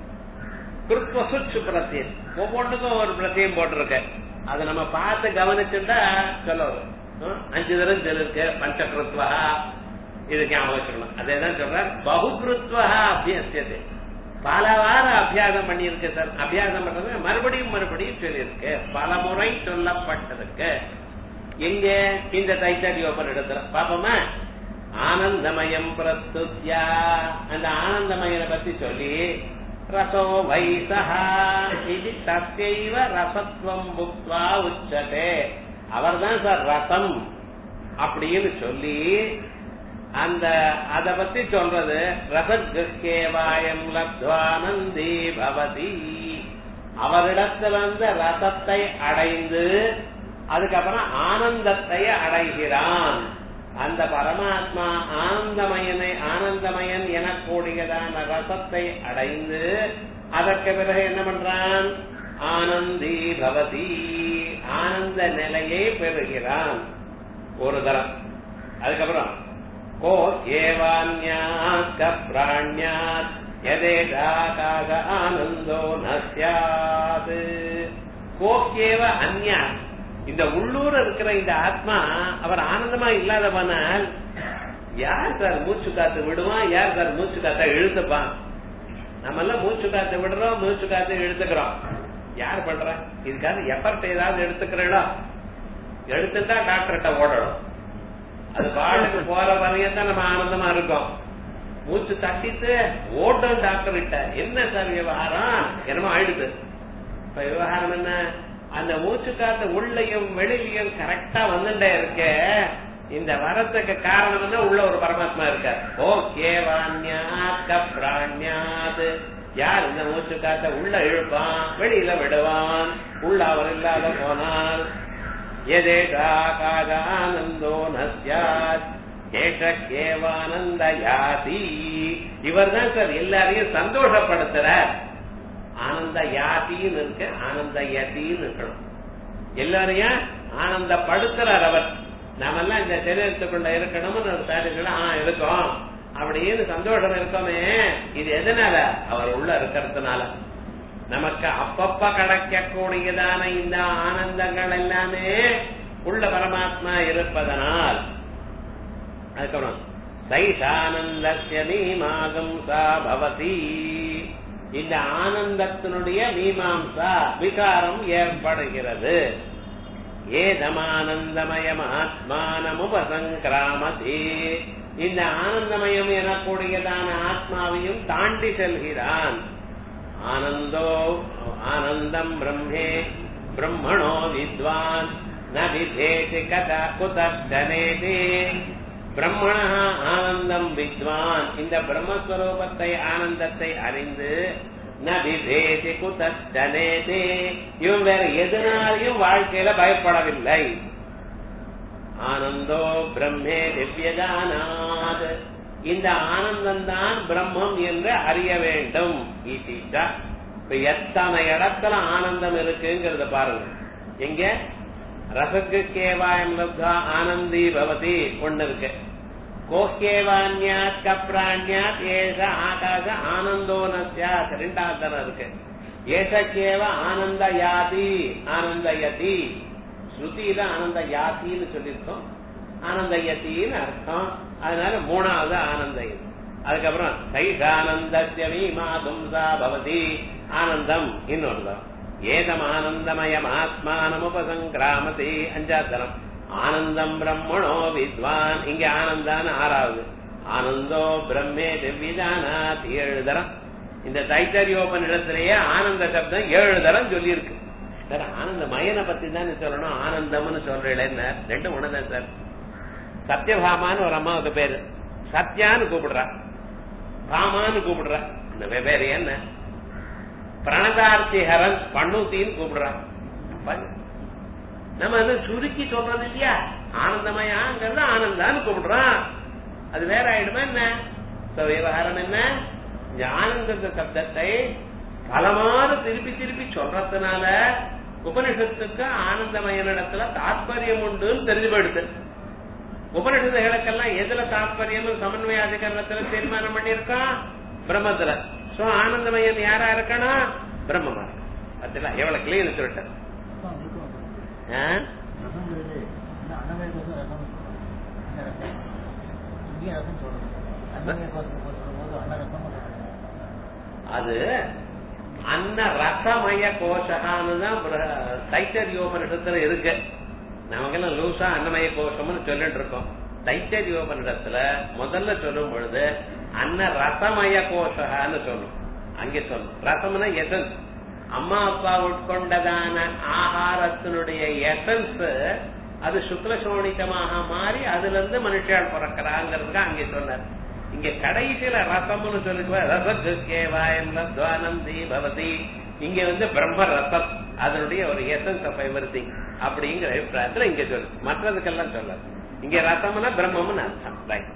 கிருத்வ சுச்சு பிரத்தியம் ஒவ்வொன்றுக்கும் ஒரு பிரத்தியம் போட்டிருக்க அதை நம்ம பார்த்து கவனிச்சுட்டா சொல்ல வரும் ஹம்? அஞ்சு தரம் சொல்லிருக்கு பஞ்சகிருத்வா இதுக்கு ஞாபகம் வச்சுக்கணும் அதே தான் சொல்றார் பகுகிருத்வா அபியசியது பல வாரம் அபியாசம் பண்ணியிருக்கு சார் அபியாசம் பண்றது மறுபடியும் மறுபடியும் சொல்லியிருக்கு பல முறை சொல்லப்பட்டிருக்கு எங்க இந்த தைத்தரியோபர் இடத்துல பாப்போமா ஆனந்தமயம் பிரஸ்துத்யா அந்த ஆனந்தமயனை பத்தி சொல்லி ரசோ வைசா இது தத்தைவ ரசத்துவம் புக்வா உச்சதே அவர்தான் சார் ரசம் அப்படின்னு சொல்லி அந்த அத பத்தி சொல்றது ரசகேவாயம் லப்துவானந்தி பவதி அவரிடத்துல வந்து ரசத்தை அடைந்து அதுக்கப்புறம் ஆனந்தத்தை அடைகிறான் அந்த பரமாத்மா ஆனந்தமயனை ஆனந்தமயன் எனக்கூடியதான ரசத்தை அடைந்து அதற்கு பிறகு என்ன பண்றான் ஆனந்தி பவதி ஆனந்த நிலையை பெறுகிறான் ஒரு தரம் அதுக்கப்புறம் கோ ஏவான்யாத் பிராண்யாத் எதேகாக ஆனந்தோ நஸ்யாது கோக்கேவ அந்யா இந்த உள்ளூர் இருக்கிற இந்த ஆத்மா அவர் ஆனந்தமா இல்லாதவனால் யார் சார் மூச்சு காத்து விடுவான் யார் சார் மூச்சு காத்த இழுத்துப்பான் நம்ம எல்லாம் மூச்சு காத்து விடுறோம் மூச்சு காத்து இழுத்துக்கிறோம் யார் பண்ற இதுக்காக எஃபர்ட் ஏதாவது எடுத்துக்கிறோம் எடுத்துட்டா டாக்டர்கிட்ட ஓடணும் அது பாட்டுக்கு போற வரையும் தான் நம்ம ஆனந்தமா இருக்கோம் மூச்சு தட்டிட்டு ஓட்டம் டாக்டர் கிட்ட என்ன சார் விவகாரம் என்னமோ ஆயிடுது இப்ப விவகாரம் என்ன அந்த மூச்சு காத்து உள்ளையும் வெளியிலையும் கரெக்டா வந்துட்டே இருக்க இந்த வரத்துக்கு காரணம் என்ன உள்ள ஒரு பரமாத்மா இருக்கார் ஓ கேவான்யாத் பிராண்யாத் யார் இந்த மூச்சு காத்த உள்ள இழுப்பான் வெளியில விடுவான் உள்ள அவர் இல்லாத போனால் எதேகாக ஆனந்தோ நஸ்யாத் ஏஷக்கேவானந்த யாதி இவர் தான் சார் எல்லாரையும் சந்தோஷப்படுத்துறார் ஆனந்த யாத்தின்னு இருக்கு ஆனந்த யதின்னு இருக்கணும் எல்லாரையும் ஆனந்தப்படுத்துறார் அவர் நாமெல்லாம் இந்த சரீரத்துக்குள்ள இருக்கணும்னு ஒரு சாரிகள் ஆ இருக்கோம் அப்படின்னு சந்தோஷம் இருக்கோமே இது எதனால அவர் உள்ள இருக்கிறதுனால நமக்கு அப்பப்ப கிடைக்கக்கூடியதான இந்த ஆனந்தங்கள் எல்லாமே உள்ள பரமாத்மா இருப்பதனால் அதுக்கப்புறம் சைஷானந்தஸ்ய மீமாகம்சா பவதி இந்த ஆனந்தத்தினுடைய மீமாம்சா விகாரம் ஏற்படுகிறது ஏதமானந்தமயம் ஆத்மானமுபசங்கிராமதி இந்த ஆனந்தமயம் எனக்கூடியதான ஆத்மாவையும் தாண்டி செல்கிறான் ஆனந்தோ ஆனந்தம் பிரம்மே பிரம்மணோ வித்வான் ந விதேதி கதா குதனேதி பிரம்மண ஆனந்தம் வித்வான் இந்த பிரம்மஸ்வரூபத்தை ஆனந்தத்தை அறிந்து ந விதேதி குதனேதி இவன் வேற எதனாலையும் வாழ்க்கையில பயப்படவில்லை ஆனந்தோ பிரம்மே திவ்யஜானாத் இந்த ஆனந்தம் தான் பிரம்மம் என்று அறிய வேண்டும் ஈட்டிட்டா இப்ப எத்தனை இடத்துல ஆனந்தம் இருக்குங்கிறத பாருங்க எங்க ரசக்கு கேவாயம் லப்தா ஆனந்தி பவதி ஒண்ணு இருக்கு கோக்கேவான்யாத் கப்ராண்யாத் ஏஷ ஆகாச ஆனந்தோ நஸ்யாத் ரெண்டாவது தரம் இருக்கு ஏஷக்கேவ ஆனந்த யாதி ஆனந்த யதி ஸ்ருதியில ஆனந்த யாத்தின்னு சொல்லியிருக்கோம் ஆனந்த யத்தின்னு அர்த்தம் அதனால மூணாவது ஆனந்த யதி அதுக்கப்புறம் தைஷானந்தஸ்ய மீமாதும்சா பவதி ஆனந்தம் இன்னொரு தரம் ஏதம் ஆனந்தமயம் ஆத்மானமுபசங்கிராமதி அஞ்சாத்தரம் ஆனந்தம் பிரம்மணோ வித்வான் இங்க ஆனந்தான்னு ஆறாவது ஆனந்தோ பிரம்மே திவ்யஜானாத் ஏழு தரம் இந்த தைத்தரியோபன் இடத்திலேயே ஆனந்த சப்தம் ஏழு தரம் சொல்லியிருக்கு சார் ஆனந்த மயனை பத்தி தான் சொல்லணும் ஆனந்தம்னு சொல்றேன் ரெண்டும் ஒண்ணுதான் சார் சத்யபாமான்னு ஒரு அம்மாவுக்கு பேரு சத்யான்னு கூப்பிடுறா பாமான்னு கூப்பிடுறா இந்த வெவ்வேறு என்ன பிரணதார்த்திஹரன் பண்ணுத்தின்னு கூப்பிடுறா நம்ம வந்து சுருக்கி சொல்றது இல்லையா ஆனந்தமயாங்கிறது ஆனந்தான்னு கூப்பிடுறான் அது வேற ஆயிடுமா என்ன விவகாரம் என்ன இந்த ஆனந்த சப்தத்தை பலமாறு திருப்பி திருப்பி சொல்றதுனால உபனிஷத்துக்கு ஆனந்தமயனிடத்துல தாத்பரியம் உண்டுன்னு தெரிஞ்சு போயிடுது உபனிஷத்துகளுக்கெல்லாம் எதுல தாத்பரியம் சமன்வயாதிகரணத்துல தீர்மானம் பண்ணியிருக்கான் பிரம்மத்துல சோ ஆனந்தமயன் யாரா இருக்கணும் பிரம்மமா அதுல எவ்வளவு கிளீன் சொல்லிட்டேன் ஆ? ரசங்கிறது இந்த அன்னமய கோஷம் ரசம் அந்த ரசம் இங்கே ரசம் சொல்றது அன்னமய கோஷம் சொல்லும்போது அன்னரசம் அது அன்ன ரசமய கோஷகான்னு தான் தைத்தரியோபனிடத்துல இருக்கு நமக்கெல்லாம் லூசா அன்னமய கோஷம்னு சொல்லிட்டு இருக்கோம் தைத்தரியோபனிடத்துல முதல்ல சொல்லும் பொழுது அன்ன ரசமய கோஷகான்னு சொல்லும் அங்கே சொல்லும் ரசம்னா எசன்ஸ் அம்மா அப்பா உட்கொண்டதான ஆகாரத்தினுடைய எசன்ஸ் அது சுக்ல சோணிகமாக மாறி அதுல இருந்து மனுஷால் பிறக்கிறாங்கிறதுக்கு அங்கே சொன்னார் இங்க கடைசியில ரசம்னு சொல்லுங்க ரசேவாயம் லத்வானந்தி பவதி இங்க வந்து பிரம்ம ரசம் அதனுடைய ஒரு எசன்ஸ் ஆஃப் எவ்ரிதிங் அப்படிங்கிற அபிப்பிராயத்துல இங்க சொல்லு மற்றதுக்கெல்லாம் சொல்லாது இங்க ரசம்னா பிரம்மம்னு அர்த்தம் ரைட்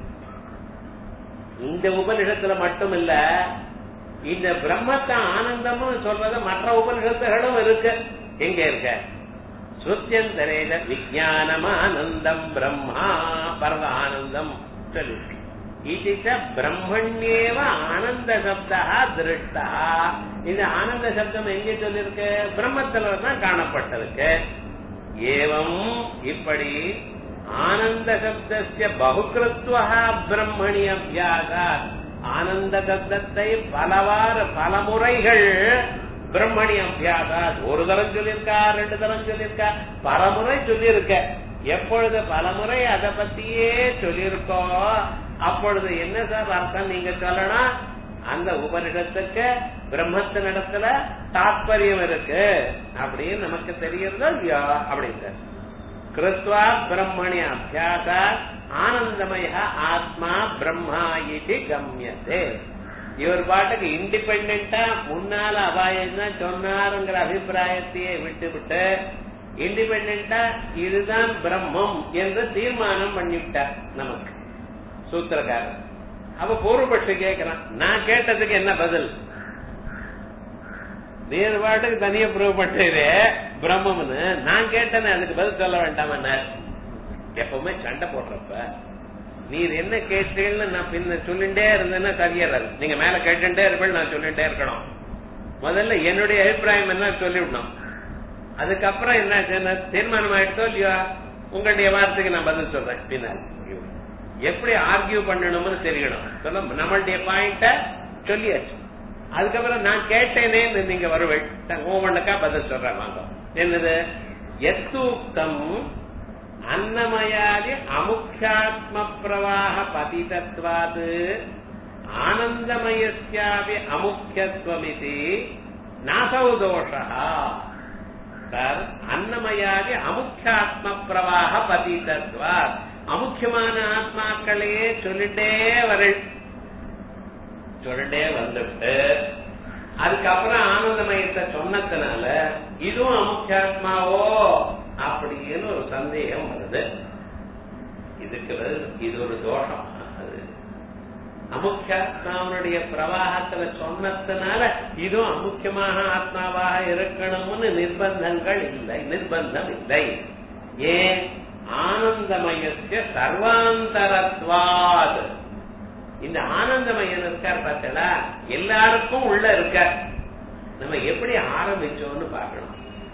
இந்த உபனிஷத்துல மட்டும் இல்ல இந்த பிரம்மத்தை ஆனந்தம்னு சொல்றது மற்ற உபனிஷத்துகளும் இருக்கு எங்க இருக்க சுத்தியந்தரேத விஜயானமானந்தம் பிரம்மா பரத ஆனந்தம் சொல்லு இதுச்ச பிரம்மண்யேவ ஆனந்த சப்தா திருஷ்டா இந்த ஆனந்த சப்தம் எங்க சொல்லிருக்கு பிரம்மத்துல தான் காணப்பட்டிருக்கு ஏவம் இப்படி ஆனந்த சப்தஸ்ய பகுகிருத்வா பிரம்மணி அபியாசாத் ஆனந்த சப்தத்தை பலவாறு பலமுறைகள் பிரம்மணி அபியாசாத் ஒரு தரம் சொல்லியிருக்கா ரெண்டு தரம் சொல்லியிருக்கா பலமுறை சொல்லியிருக்க எப்பொழுது பலமுறை அதை பத்தியே சொல்லியிருக்கோம் அப்பொழுது என்ன சார் அர்த்தம் நீங்க சொல்லணும் அந்த உபனிடத்துக்கு பிரம்மத்தினிடத்துல தாத்பரியம் இருக்கு அப்படின்னு நமக்கு தெரியுறதோ இல்லையா அப்படின்னு கிருத்வா பிரம்மணி அபியாச ஆனந்தமய ஆத்மா பிரம்மா இது கம்யதே இவர் பாட்டுக்கு இண்டிபெண்டா முன்னால அபாயம் தான் சொன்னாருங்கிற அபிப்பிராயத்தையே விட்டு விட்டு இண்டிபெண்டா இதுதான் பிரம்மம் என்று தீர்மானம் பண்ணிவிட்டார் நமக்கு சூத்திரக்காரர் அவ பூர்வபட்சி கேட்கிறான் நான் கேட்டதுக்கு என்ன பதில் நீர் பாட்டுக்கு தனியா ப்ரூவ் பண்றீரே பிரம்மம்னு நான் கேட்டேனே அதுக்கு பதில் சொல்ல வேண்டாம் எப்பவுமே சண்டை போடுறப்ப நீர் என்ன கேட்டீங்கன்னு நான் பின்ன சொல்லிட்டே இருந்தேன்னா சரியறாது நீங்க மேல கேட்டுட்டே இருப்பேன் நான் சொல்லிட்டே இருக்கணும் முதல்ல என்னுடைய அபிப்பிராயம் என்ன சொல்லிவிடணும் அதுக்கப்புறம் என்ன தீர்மானம் ஆயிடுச்சோ இல்லையா உங்களுடைய வார்த்தைக்கு நான் பதில் சொல்றேன் பின்னால் எப்படி ஆர்கியூ பண்ணணும்னு தெரியணும் சொல்ல நம்மளுடைய பாயிண்ட சொல்லியாச்சு அதுக்கப்புறம் நான் கேட்டேனே நீங்க வருவேன் ஒவ்வொன்றுக்கா பதில் சொல்றேன் வாங்க என்னது எத்தூக்தம் அன்னமயாதி அமுக்ஷாத்ம பிரவாக பதிதத்வாது ஆனந்தமயஸ்யாபி அமுக்கியத்துவமிதி நாசௌ தோஷா சார் அன்னமயாதி அமுக்கியாத்ம பிரவாக பதிதத்வாத் அமுக்கியமான ஆத்மாக்களையே சொல்லிட்டே வர சொல்லிட்டே வந்துட்டு அதுக்கப்புறம் ஆனந்தமயத்தை சொன்னதுனால இதுவும் அமுக்கியாத்மாவோ அப்படின்னு ஒரு சந்தேகம் வருது இதுக்கு இது ஒரு தோஷம் அது அமுக்கியாத்மாவனுடைய பிரவாகத்துல சொன்னதுனால இதுவும் அமுக்கியமாக ஆத்மாவாக இருக்கணும்னு நிர்பந்தங்கள் இல்லை நிர்பந்தம் இல்லை ஏன் ஆனந்தமயத்திய சர்வாந்தரத்வாத் இந்த ஆனந்தமயன் இருக்கார் பார்த்தா எல்லாருக்கும் உள்ள இருக்கார் நம்ம எப்படி ஆரம்பிச்சோம்னு பார்க்கணும்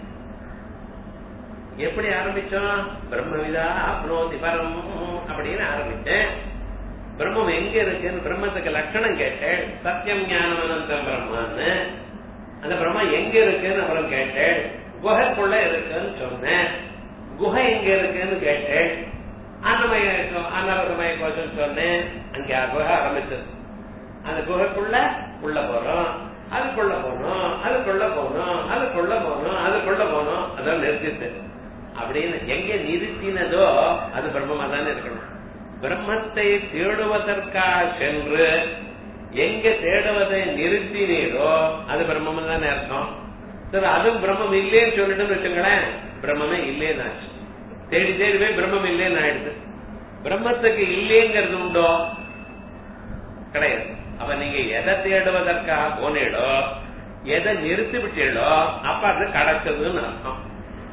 எப்படி ஆரம்பிச்சோம் பிரம்மவிதா அப்னோதி பரம் அப்படின்னு ஆரம்பிச்சேன் பிரம்மம் எங்க இருக்குன்னு பிரம்மத்துக்கு லட்சணம் கேட்டேன் சத்தியம் ஞானம் அனந்தம் பிரம்மான்னு அந்த பிரம்மம் எங்க இருக்குன்னு அப்புறம் கேட்டேன் குகைக்குள்ள இருக்குன்னு சொன்னேன் குகை எங்க இருக்குன்னு கேட்டேன் அன்னமய அன்னரசமய கோஷம் சொன்னேன் அங்க குகை ஆரம்பிச்சது அந்த குகைக்குள்ள உள்ள போறோம் அதுக்குள்ள போனோம் அதுக்குள்ள போனோம் அதுக்குள்ள போனோம் அதுக்குள்ள போனோம் அதான் நிறுத்திட்டு அப்படின்னு எங்க நிறுத்தினதோ அது பிரம்மமா தானே இருக்கணும் பிரம்மத்தை தேடுவதற்காக சென்று எங்க தேடுவதை நிறுத்தினீரோ அது பிரம்மம் தானே அர்த்தம் சரி அதுவும் பிரம்மம் இல்லேன்னு சொல்லிட்டுன்னு வச்சுங்களேன் பிரம்மமே இல்லேன்னு ஆச்சு தேடி தேடி போய் பிரம்மம் இல்லேன்னு ஆயிடுது பிரம்மத்துக்கு இல்லேங்கிறது உண்டோ கிடையாது அப்ப நீங்க எதை தேடுவதற்காக போனீடோ எதை நிறுத்தி விட்டீங்களோ அப்ப அது கிடைச்சதுன்னு அர்த்தம்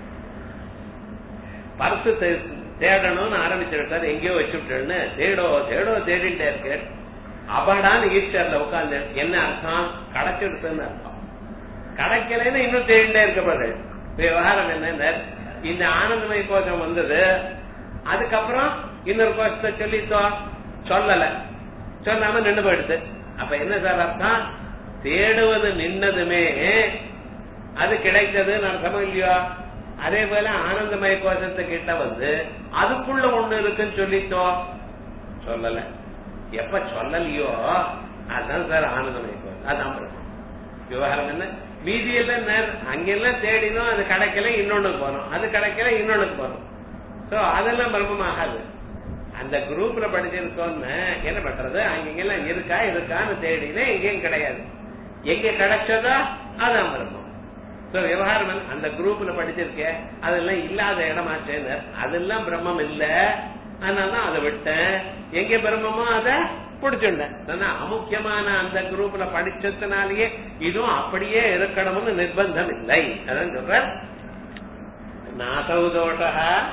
பர்சு தேடணும்னு ஆரம்பிச்சிருக்காரு எங்கேயோ வச்சுட்டேன்னு தேடோ தேடோ தேடிட்டே இருக்கு அபடான்னு ஈஸ்டர்ல உட்கார்ந்து என்ன அர்த்தம் கிடைச்சிடுதுன்னு அர்த்தம் கிடைக்கலன்னு இன்னும் தேடிட்டே இருக்கப்படுது விவகாரம் என்ன இந்த ஆனந்தமய கோஷம் வந்தது அதுக்கப்புறம் இன்னொரு கோஷத்தை சொல்லித்தோம் சொல்லல சொல்லாம நின்று போயிடுது அப்ப என்ன சார் அர்த்தம் தேடுவது நின்னதுமே அது கிடைத்ததுன்னு அர்த்தமா இல்லையோ அதே போல ஆனந்தமய கோஷத்தை கிட்ட வந்து அதுக்குள்ள ஒண்ணு இருக்குன்னு சொல்லிட்டோம் சொல்லல எப்ப சொல்லலையோ அதான் சார் ஆனந்தமய கோஷம் அதான் பிரச்சனை விவகாரம் என்ன மீதி எல்லாம் அங்கெல்லாம் தேடினோம் அது கிடைக்கல இன்னொன்னுக்கு போனோம் அது கிடைக்கல இன்னொன்னுக்கு போனோம் சோ அதெல்லாம் பிரம்மமாகாது அந்த குரூப்ல படிச்சிருக்கோம்னு என்ன பண்றது அங்கெல்லாம் இருக்கா இருக்கான்னு தேடினா எங்கேயும் கிடையாது எங்க கிடைச்சதோ அதான் பிரம்மம் சோ விவகாரம் அந்த குரூப்ல படிச்சிருக்கேன் அதெல்லாம் இல்லாத இடமாச்சேன்னு அதெல்லாம் பிரம்மம் இல்ல அதனாலதான் அதை விட்டேன் எங்க பிரம்மமோ அத பிடிச்சுட்டேன் அமுக்கியமான அந்த குரூப்ல படிச்சதுனாலேயே இதுவும் அப்படியே இருக்கணும்னு நிர்பந்தம் இல்லை அதான் சொல்ற நாசௌ தோஷா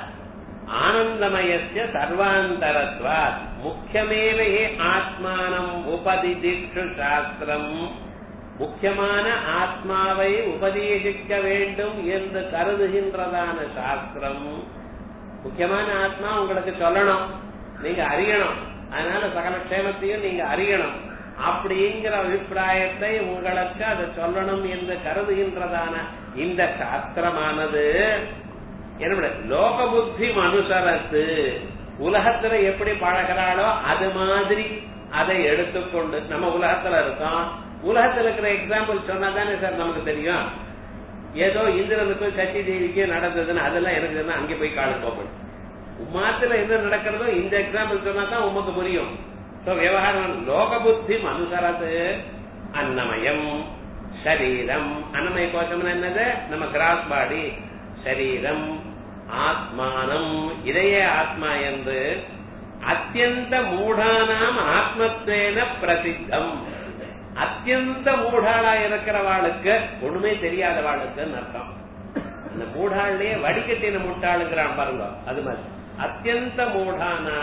ஆனந்தமயசிய சர்வாந்தரத்வாத் முக்கியமேவ ஏ ஆத்மானம் உபதிதிக்ஷு சாஸ்திரம் முக்கியமான ஆத்மாவை உபதேசிக்க வேண்டும் என்று கருதுகின்றதான சாஸ்திரம் முக்கியமான ஆத்மா உங்களுக்கு சொல்லணும் நீங்க அறியணும் அதனால சகல க்ஷேமத்தையும் நீங்க அறியணும் அப்படிங்கிற அபிப்பிராயத்தை உங்களுக்கு அதை சொல்லணும் என்று கருதுகின்றதான இந்த சாஸ்திரமானது என்ன லோக புத்தி மனுஷரத்து உலகத்துல எப்படி பழகிறாளோ அது மாதிரி அதை எடுத்துக்கொண்டு நம்ம உலகத்துல இருக்கோம் உலகத்துல இருக்கிற எக்ஸாம்பிள் சொன்னா தானே சார் நமக்கு தெரியும் ஏதோ இந்திரனுக்கும் சச்சி தேவிக்கும் நடந்ததுன்னு அதெல்லாம் எனக்கு தெரியும் அங்கே போய் காலம் போகணும் உமாத்துல என்ன நடக்கிறதோ இந்த எக்ஸாம்பிள் சொன்னா தான் உமக்கு புரியும் சோ விவகாரம் லோக புத்தி மனுஷரது அன்னமயம் சரீரம் அன்னமய கோஷம் என்னது நம்ம கிராஸ் பாடி சரீரம் ஆத்மானம் இதையே ஆத்மா என்று அத்தியந்த மூடானாம் ஆத்மத்வேன பிரசித்தம் அத்தியந்த மூடாளா இருக்கிறவாளுக்கு ஒண்ணுமே தெரியாதவாளுக்குன்னு அர்த்தம் அந்த மூடாள்லயே வடிகட்டின முட்டாளுங்கிறான் பாருங்க அது மாதிரி அத்தியந்த மூடானா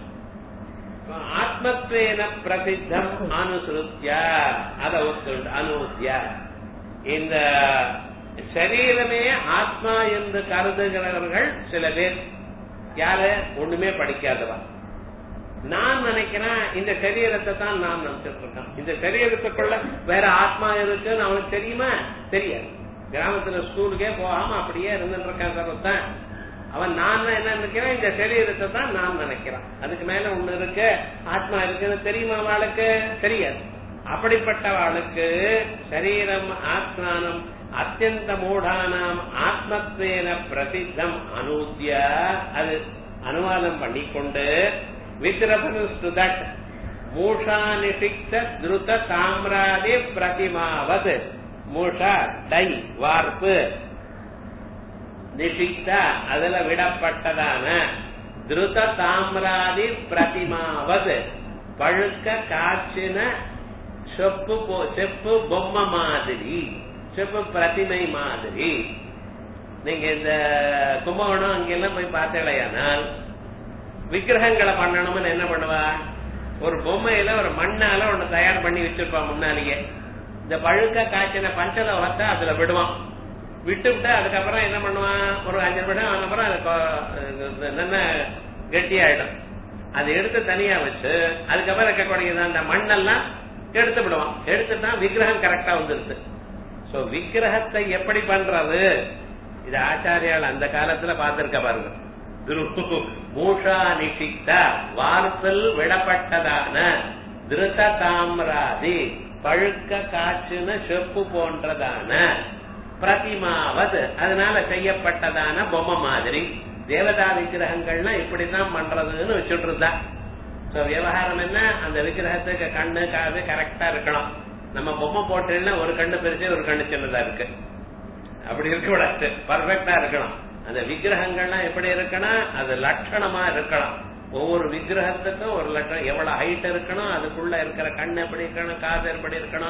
ஆத்மத்வேன பிரசித்தம் அனுசுருத்திய அதை ஒத்துண்டு அனுத்திய இந்த சரீரமே ஆத்மா என்று கருதுகிறவர்கள் சில பேர் யாரு ஒண்ணுமே படிக்காதவா நான் நினைக்கிறேன் இந்த சரீரத்தை தான் நான் நினைச்சிட்டு இருக்கேன் இந்த சரீரத்துக்குள்ள வேற ஆத்மா இருக்குன்னு அவனுக்கு தெரியுமா தெரியாது கிராமத்துல ஸ்கூலுக்கே போகாம அப்படியே இருந்துட்டு இருக்கான் சர்வத்தான் அவன் நான் என்ன நினைக்கிறேன் இந்த சரீரத்தை தான் நான் நினைக்கிறேன் அதுக்கு மேல ஒண்ணு இருக்கு ஆத்மா இருக்குன்னு தெரியுமா அவளுக்கு தெரியாது அப்படிப்பட்ட அவளுக்கு சரீரம் ஆத்மானம் அத்தியந்த மூடானாம் ஆத்மத்வேன பிரசித்தம் அனூத்திய அது அனுவாதம் பண்ணிக்கொண்டு வித் ரெஃபரன்ஸ் டு தட் மூஷா நிஷிக்த திருத சாம்ராதி பிரதிமாவது மூஷா டை வார்ப்பு நிஷிக்த அதுல விடப்பட்டதான திருத தாமிராதி பிரதிமாவது பழுக்க காய்ச்சின செப்பு செப்பு பொம்மை மாதிரி செப்பு பிரதிமை மாதிரி நீங்க இந்த கும்பகோணம் அங்கெல்லாம் போய் பார்த்தீங்களேயானால் விக்கிரகங்களை பண்ணணும்னு என்ன பண்ணுவா ஒரு பொம்மையில ஒரு மண்ணால ஒண்ணு தயார் பண்ணி வச்சிருப்பா முன்னாலேயே இந்த பழுக்க காய்ச்சின பஞ்சலோகத்தை அதுல விடுவான் விட்டு விட்டு அதுக்கப்புறம் என்ன பண்ணுவான் ஒரு அஞ்சு நிமிடம் அப்புறம் அது நல்ல கெட்டியாயிடும் அதை எடுத்து தனியா வச்சு அதுக்கப்புறம் இருக்கக்கூடிய அந்த மண்ணெல்லாம் எடுத்து விடுவான் எடுத்துட்டா விக்கிரகம் கரெக்டா வந்துருது சோ விக்கிரகத்தை எப்படி பண்றது இது ஆச்சாரியால் அந்த காலத்துல பார்த்திருக்க பாருங்க மூஷா நிஷிக்த வார்த்தல் விடப்பட்டதான திருத தாமிராதி பழுக்க காற்றுன செப்பு போன்றதான பிரதிமாவது அதனால செய்யப்பட்டதான பொம்மை மாதிரி தேவதா விக்கிரகங்கள்னா இப்படிதான் பண்றதுன்னு வச்சுட்டு இருந்தா சோ விவகாரம் என்ன அந்த விக்கிரகத்துக்கு கண்ணு காது கரெக்டா இருக்கணும் நம்ம பொம்மை போட்டேன்னா ஒரு கண்ணு பெருசு ஒரு கண்ணு சின்னதா இருக்கு அப்படி இருக்க கூடாது பர்ஃபெக்டா இருக்கணும் அந்த விக்கிரகங்கள்லாம் எப்படி இருக்கணும் அது லட்சணமா இருக்கணும் ஒவ்வொரு விக்கிரகத்துக்கும் ஒரு லட்சணம் எவ்வளவு ஹைட் இருக்கணும் அதுக்குள்ள இருக்கிற கண் எப்படி இருக்கணும் காது எப்படி இருக்கணும்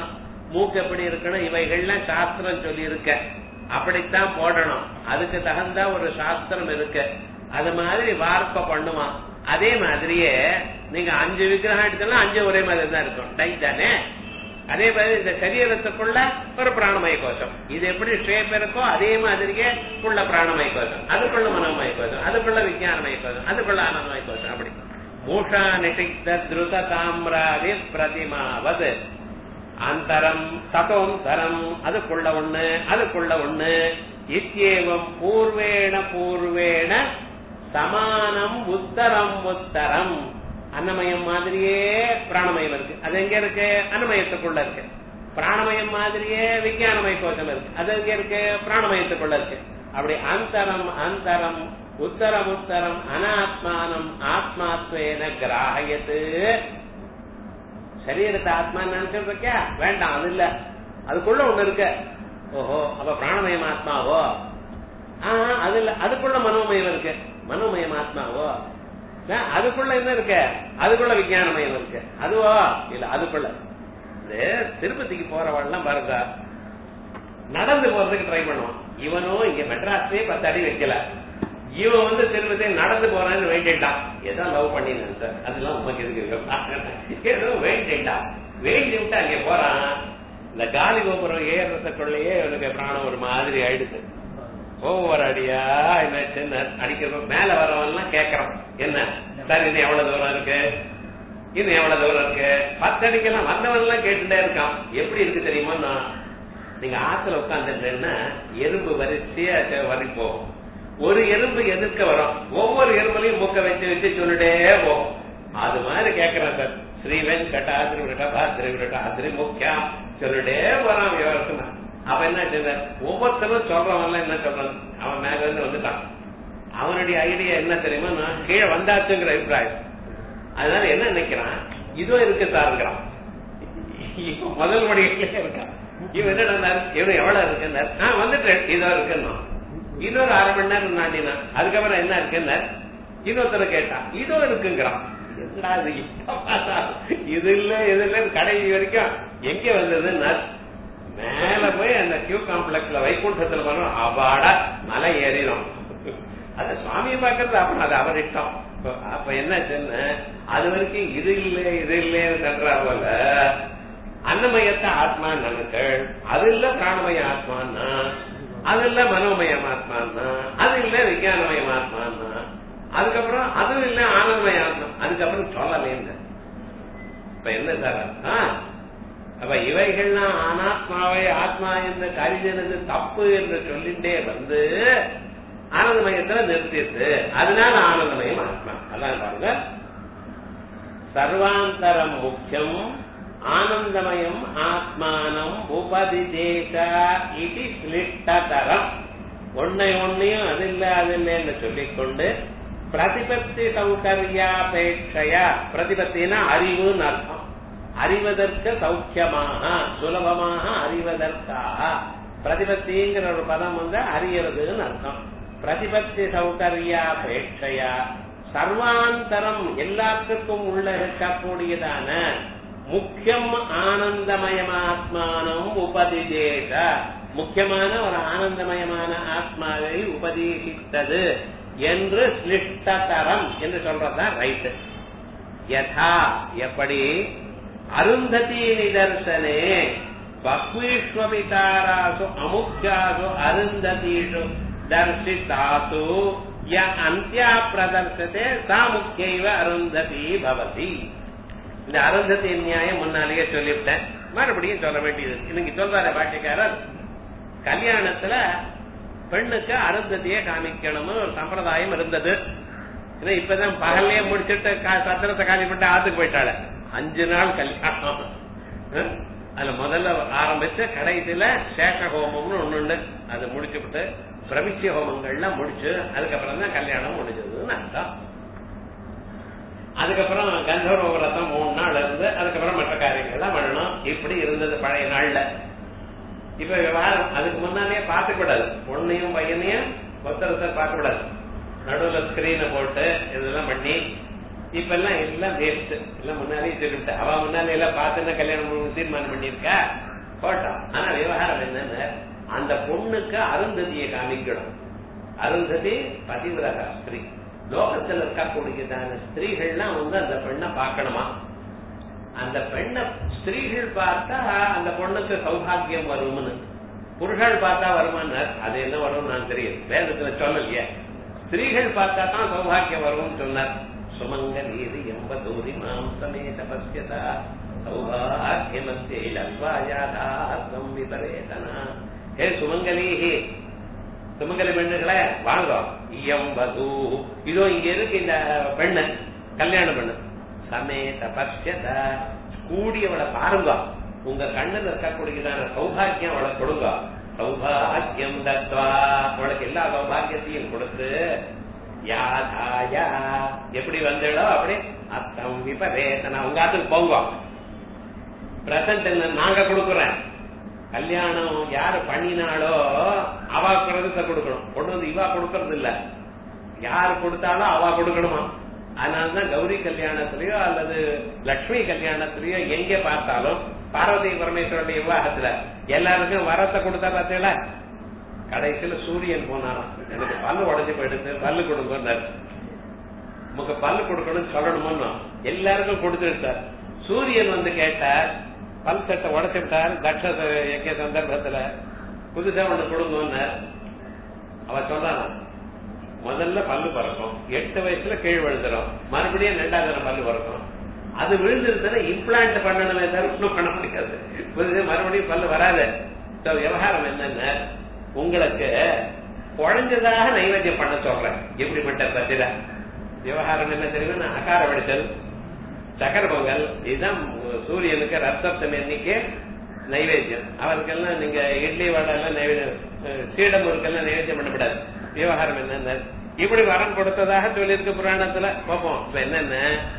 மூக்கு எப்படி இருக்கணும் இவைகள்லாம் சாஸ்திரம் சொல்லி இருக்க அப்படித்தான் போடணும் அதுக்கு தகுந்த ஒரு சாஸ்திரம் இருக்கு அது மாதிரி வார்ப்ப பண்ணுவான் அதே மாதிரியே நீங்க அஞ்சு விக்கிரகம் எடுத்தாலும் அஞ்சு ஒரே மாதிரி தான் இருக்கும் டை தானே அதே மாதிரி இந்த சரீரத்துக்குள்ள ஒரு பிராணமய கோஷம் இது எப்படி ஷேப் இருக்கோ அதே மாதிரியே உள்ள பிராணமய கோஷம் அதுக்குள்ள மனோமய கோஷம் அதுக்குள்ள விஞ்ஞானமய கோஷம் அதுக்குள்ள ஆனந்தமய கோஷம் அப்படி மூஷா நிஷிக்த திருத தாமிராதி பிரதிமாவது அந்தரம் ததோந்தரம் அதுக்குள்ள ஒண்ணு அதுக்குள்ள ஒண்ணு இத்தியேவம் பூர்வேண பூர்வேண சமானம் உத்தரம் உத்தரம் அன்னமயம் மாதிரியே பிராணமயம் இருக்கு அது எங்க இருக்கு அன்னமயத்துக்குள்ள இருக்கு பிராணமயம் மாதிரியே விஞ்ஞானமய கோஷம் இருக்கு அது எங்க இருக்கு பிராணமயத்துக்குள்ள இருக்கு அப்படி அந்தரம் அந்தரம் உத்தரம் உத்தரம் அனாத்மானம் ஆத்மாத்வேன கிராகயத்து சரீரத்தை ஆத்மா நினைச்சிட்டு இருக்கியா வேண்டாம் அது இல்ல அதுக்குள்ள ஒண்ணு இருக்கு ஓஹோ அப்ப பிராணமயம் ஆத்மாவோ ஆஹ் அது இல்ல அதுக்குள்ள மனோமயம் இருக்கு மனோமயம் ஆத்மாவோ ஆஹ், அதுக்குள்ள என்ன இருக்கு அதுக்குள்ள விஞ்ஞானமயம் இருக்கு அதுவோ இல்ல அதுக்குள்ள இந்த திருப்பதிக்கு போறவெல்லாம் பாருங்க நடந்து போறதுக்கு ட்ரை பண்ணுவான் இவனும் இங்க மெட்ராஸ்லயே பத்து அடி வைக்கல இவன் வந்து திருப்பதி நடந்து போறான்னு வேண்டிட்டான் ஏதோ லவ் பண்ணினேன் சார் அதெல்லாம் உமக்கு எதுக்கு இருக்கு ஏதோ வேண்டிட்டான் வேண்டி விட்டு அங்க போறான் இந்த காலி கோபுரம் ஏறுறதுக்குள்ளேயே இவனுக்கு பிராணம் ஒரு மாதிரி ஆயிடுச்சு ஒவ்வொரு அடியா என்ன சின்ன அடிக்கிற மேல வரவன்லாம் கேக்குறான் என்ன சார் இன்னும் எவ்வளவு தூரம் இருக்கு இன்னும் எவ்வளவு தூரம் இருக்கு பத்து அடிக்கெல்லாம் வந்தவன் எல்லாம் கேட்டுட்டே இருக்கான் எப்படி இருக்கு தெரியுமா நான் நீங்க ஆத்துல உட்காந்துட்டேன்னா எறும்பு வரிசையா ச- வரி போகும் ஒரு எறும்பு எதிர்க்க வரும் ஒவ்வொரு எறும்புலையும் மூக்க வச்சு வச்சு சொல்லிட்டே போகும் அது மாதிரி கேக்குறேன் சார் ஸ்ரீ வெங்கடாதிரி விரட்டாதிரி விரட்டாதிரி முக்கியா சொல்லிட்டே போறான் விவரத்துனா அவன் என்ன செய்தார் ஒவ்வொருத்தரும் சொல்றவன் என்ன சொல்றான் அவன் மேல இருந்து வந்துட்டான் அவனுடைய ஐடியா என்ன தெரியுமா நான் கீழே வந்தாச்சுங்கிற அபிப்பிராயம் அதனால என்ன நினைக்கிறான் இதோ இருக்கு சாருங்கிறான் இப்ப முதல் படியிலே இருக்கான் இவன் என்ன நடந்தாரு இவன் எவ்வளவு இருக்குன்னாரு ஆஹ் வந்துட்டேன் இதோ இருக்குன்னா இன்னொரு அரை மணி நேரம் நாட்டினா அதுக்கப்புறம் என்ன இருக்குன்னாரு இன்னொருத்தர் கேட்டான் இதோ இருக்குங்கிறான் என்னடா இது இப்ப பார்த்தா இது இல்ல இது இல்ல கடைசி வரைக்கும் எங்க வந்ததுன்னா மேல போய் அந்த கியூ காம்ப்ளெக்ஸ்ல வைகுண்டத்துல போனோம் அபாடா மலை ஏறினோம் அது சுவாமியை பார்க்கறது அப்புறம் அது அவர் இஷ்டம் அப்ப- அப்ப என்ன சொன்ன அது வரைக்கும் இது இல்ல இது இல்லைன்னு சொல்றா போல அன்னமயத்தை ஆத்மா நினைக்கள் அது இல்ல பிராணமய ஆத்மான்னா அது இல்ல மனோமயம் ஆத்மான்னா அது இல்ல விஞ்ஞானமயம் ஆத்மான்னா அதுக்கப்புறம் அதுவும் இல்ல ஆனந்தமய ஆத்மா அதுக்கப்புறம் சொல்லலேன்னு இப்ப என்ன சார் அர்த்தம்? அப்ப இவைகள்லாம் அனாத்மாவை ஆத்மா என்று கருதினது தப்பு என்று சொல்லிட்டே வந்து ஆனந்தமயத்துல நிறுத்திடுது அதனால ஆனந்தமயம் ஆத்மா அதான் பாருங்க சர்வாந்தரம் முக்கியம் ஆனந்தமயம் ஆத்மானம் உபதிதேச இது ஸ்லிஷ்டதரம் ஒன்னை ஒன்னையும் அது இல்ல அது இல்லைன்னு சொல்லிக்கொண்டு பிரதிபத்தி சௌகரியாபேட்சையா பிரதிபத்தினா அறிவுன்னு அர்த்தம் அறிவதற்கு சௌக்கியமாக சுலபமாக அறிவதற்காக பிரதிபத்திங்கிற ஒரு பதம் வந்து அறியறதுன்னு அர்த்தம் பிரதிபத்தி சௌகரியாபேட்சையா சர்வாந்தரம் எல்லாத்துக்கும் உள்ள இருக்கக்கூடியதான முக்கியம் ஆனந்தமயமாத்மானம் உபதிதேச முக்கியமான ஒரு ஆனந்தமயமான ஆத்மாவை உபதேசித்தது என்று ஸ்லிஷ்டதரம் என்று சொல்றதுதான் ரைட்டு யதா எப்படி அருந்ததி நிதர்சனே பக்வீஷ்வபிதாராசு அமுக்யாசு அருந்ததீஷு தர்ஷிதாசு ய அந்தியா பிரதர்சத்தே சா முக்கியைவ அருந்ததி பவதி இந்த அருந்ததி நியாயம் முன்னாலேயே சொல்லிவிட்டேன் மறுபடியும் சொல்ல வேண்டியது இன்னைக்கு சொல்றாரு பாட்டிக்காரர் கல்யாணத்துல பெண்ணுக்கு அருந்ததியை காமிக்கணும்னு ஒரு சம்பிரதாயம் இருந்தது ஏன்னா இப்பதான் பகல்லையே முடிச்சுட்டு கா- சத்திரத்தை காலி பண்ணிட்டு ஆத்துக்கு போயிட்டாள அஞ்சு நாள் கல்யாணம் அஹ்? அதுல முதல்ல ஆரம்பிச்ச கடைசியில சேஷ ஹோமம்னு ஒண்ணு உண்டு அதை முடிச்சுவிட்டு பிரவிச்சிய ஹோமங்கள்லாம் முடிச்சு அதுக்கப்புறம் தான் கல்யாணம் முடிஞ்சதுன்னு அர்த்தம் அதுக்கப்புறம் கந்தர்வ விரதம் மூணு நாள் இருந்து அதுக்கப்புறம் மற்ற காரியங்கள்லாம் பண்ணணும் இப்படி இருந்தது பழைய நாள்ல இப்ப விவகாரம் அதுக்கு முன்னாலே பார்க்க கூடாது பொண்ணையும் பையனையும் ஒருத்தர் ஒருத்தர் பார்க்க கூடாது நடுவுல ஸ்கிரீனை போட்டு இதெல்லாம் பண்ணி இப்ப எல்லாம் எல்லாம் வேஸ்ட் எல்லாம் முன்னாலே சொல்லிவிட்டு அவ முன்னாலே எல்லாம் பார்த்துன்னா கல்யாணம் பண்ணணும்னு தீர்மானம் பண்ணியிருக்கா போட்டான் ஆனா விவகாரம் என்னன்னு அந்த பொண்ணுக்கு அருந்ததியை காமிக்கணும் அருந்ததி பதிவிரதா ஸ்திரீ லோகத்துல இருக்கக்கூடியதான ஸ்திரீகள்லாம் வந்து அந்த பெண்ணை பார்க்கணுமா அந்த பெண்ணை ஸ்திரீகள் பார்த்தா அந்த பொண்ணுக்கு சௌபாகியம் வரும்னு புருஷர்கள் பார்த்தா வருமான்னு அது என்ன வரும் நான் தெரியும் வேதத்துல சொல்லலையே ஸ்திரீகள் பார்த்தா தான் சௌபாகியம் வரும்னு சொன்னார் சுமங்கலீதி எம்ப தூரி மாம் சமேத பசியதா சௌபாகியமஸ்தே லஸ்வாயாதாத்மம் விபரேதனா ஹே சுமங்கலீஹி சுமங்கலி பெண்ணுகளே வாங்க இயம்பது இதோ இங்க இருக்கு இந்த பெண்ணு கல்யாண பெண்ணு சமேத பட்சத கூடியவளை பாருங்க உங்க கண்ணுல இருக்கக்கூடியதான சௌபாகியம் அவளை கொடுங்க சௌபாகியம் தத்வா அவளுக்கு எல்லா சௌபாகியத்தையும் கொடுத்து யாதாயா எப்படி வந்தளோ அப்படி அத்தம் விபரேதனா உங்க ஆத்துக்கு போங்க பிரசன்ட் நாங்க கொடுக்குறேன் கல்யாணம் யாரு பண்ணினாலோ அவா பிரதத்தை கொடுக்கணும் கொண்டு வந்து இவா கொடுக்கறது இல்ல யாரு கொடுத்தாலும் அவா கொடுக்கணுமா அதனாலதான் கௌரி கல்யாணத்திலயோ அல்லது லட்சுமி கல்யாணத்திலயோ எங்க பார்த்தாலும் பார்வதி பரமேஸ்வரனுடைய விவாகத்துல எல்லாருக்கும் வரத்தை கொடுத்தா பார்த்தீங்களா கடைசியில சூரியன் போனாராம் எனக்கு பல்லு உடஞ்சு போயிடுது பல்லு கொடுங்கன்னாரு உமக்கு பல்லு கொடுக்கணும்னு சொல்லணுமோ எல்லாருக்கும் கொடுத்துட்டார் சூரியன் வந்து கேட்டார் பல் சட்டை உடச்சு விட்டார் தட்ச எங்க சந்தர்ப்பத்துல புதுசா ஒண்ணு கொடுங்கன்னு அவ சொல்றான் முதல்ல பல்லு பறக்கும் எட்டு வயசுல கீழ் விழுந்துரும் மறுபடியும் ரெண்டாவது தடவை பல்லு பறக்கும் அது விழுந்துருச்சுன்னா இம்ப்ளான்ட் பண்ணணுமே தவிர ஒன்றும் பண்ண முடியாது புதுசு மறுபடியும் பல்லு வராது So, விவகாரம் என்னன்னா உங்களுக்கு குழஞ்சதாக நைவேத்தியம் பண்ண சொல்றேன் எப்படிப்பட்ட பத்திர விவகாரம் என்ன தெரியுமா அகார வடித்தல் சக்கர பொங்கல் இதுதான் சூரியனுக்கு ரத்தத்தம் எண்ணிக்கை நைவேத்தியம் அவருக்கெல்லாம் நீங்க இட்லி வடை எல்லாம் நைவேத்தியம் சீடம் முறுக்கெல்லாம் நைவேத்தியம் பண்ணக்கூடாது விவகாரம் என்னென்ன இப்படி வரம் கொடுத்ததாக சொல்லியிருக்கு புராணத்துல பார்ப்போம் இப்ப என்னென்ன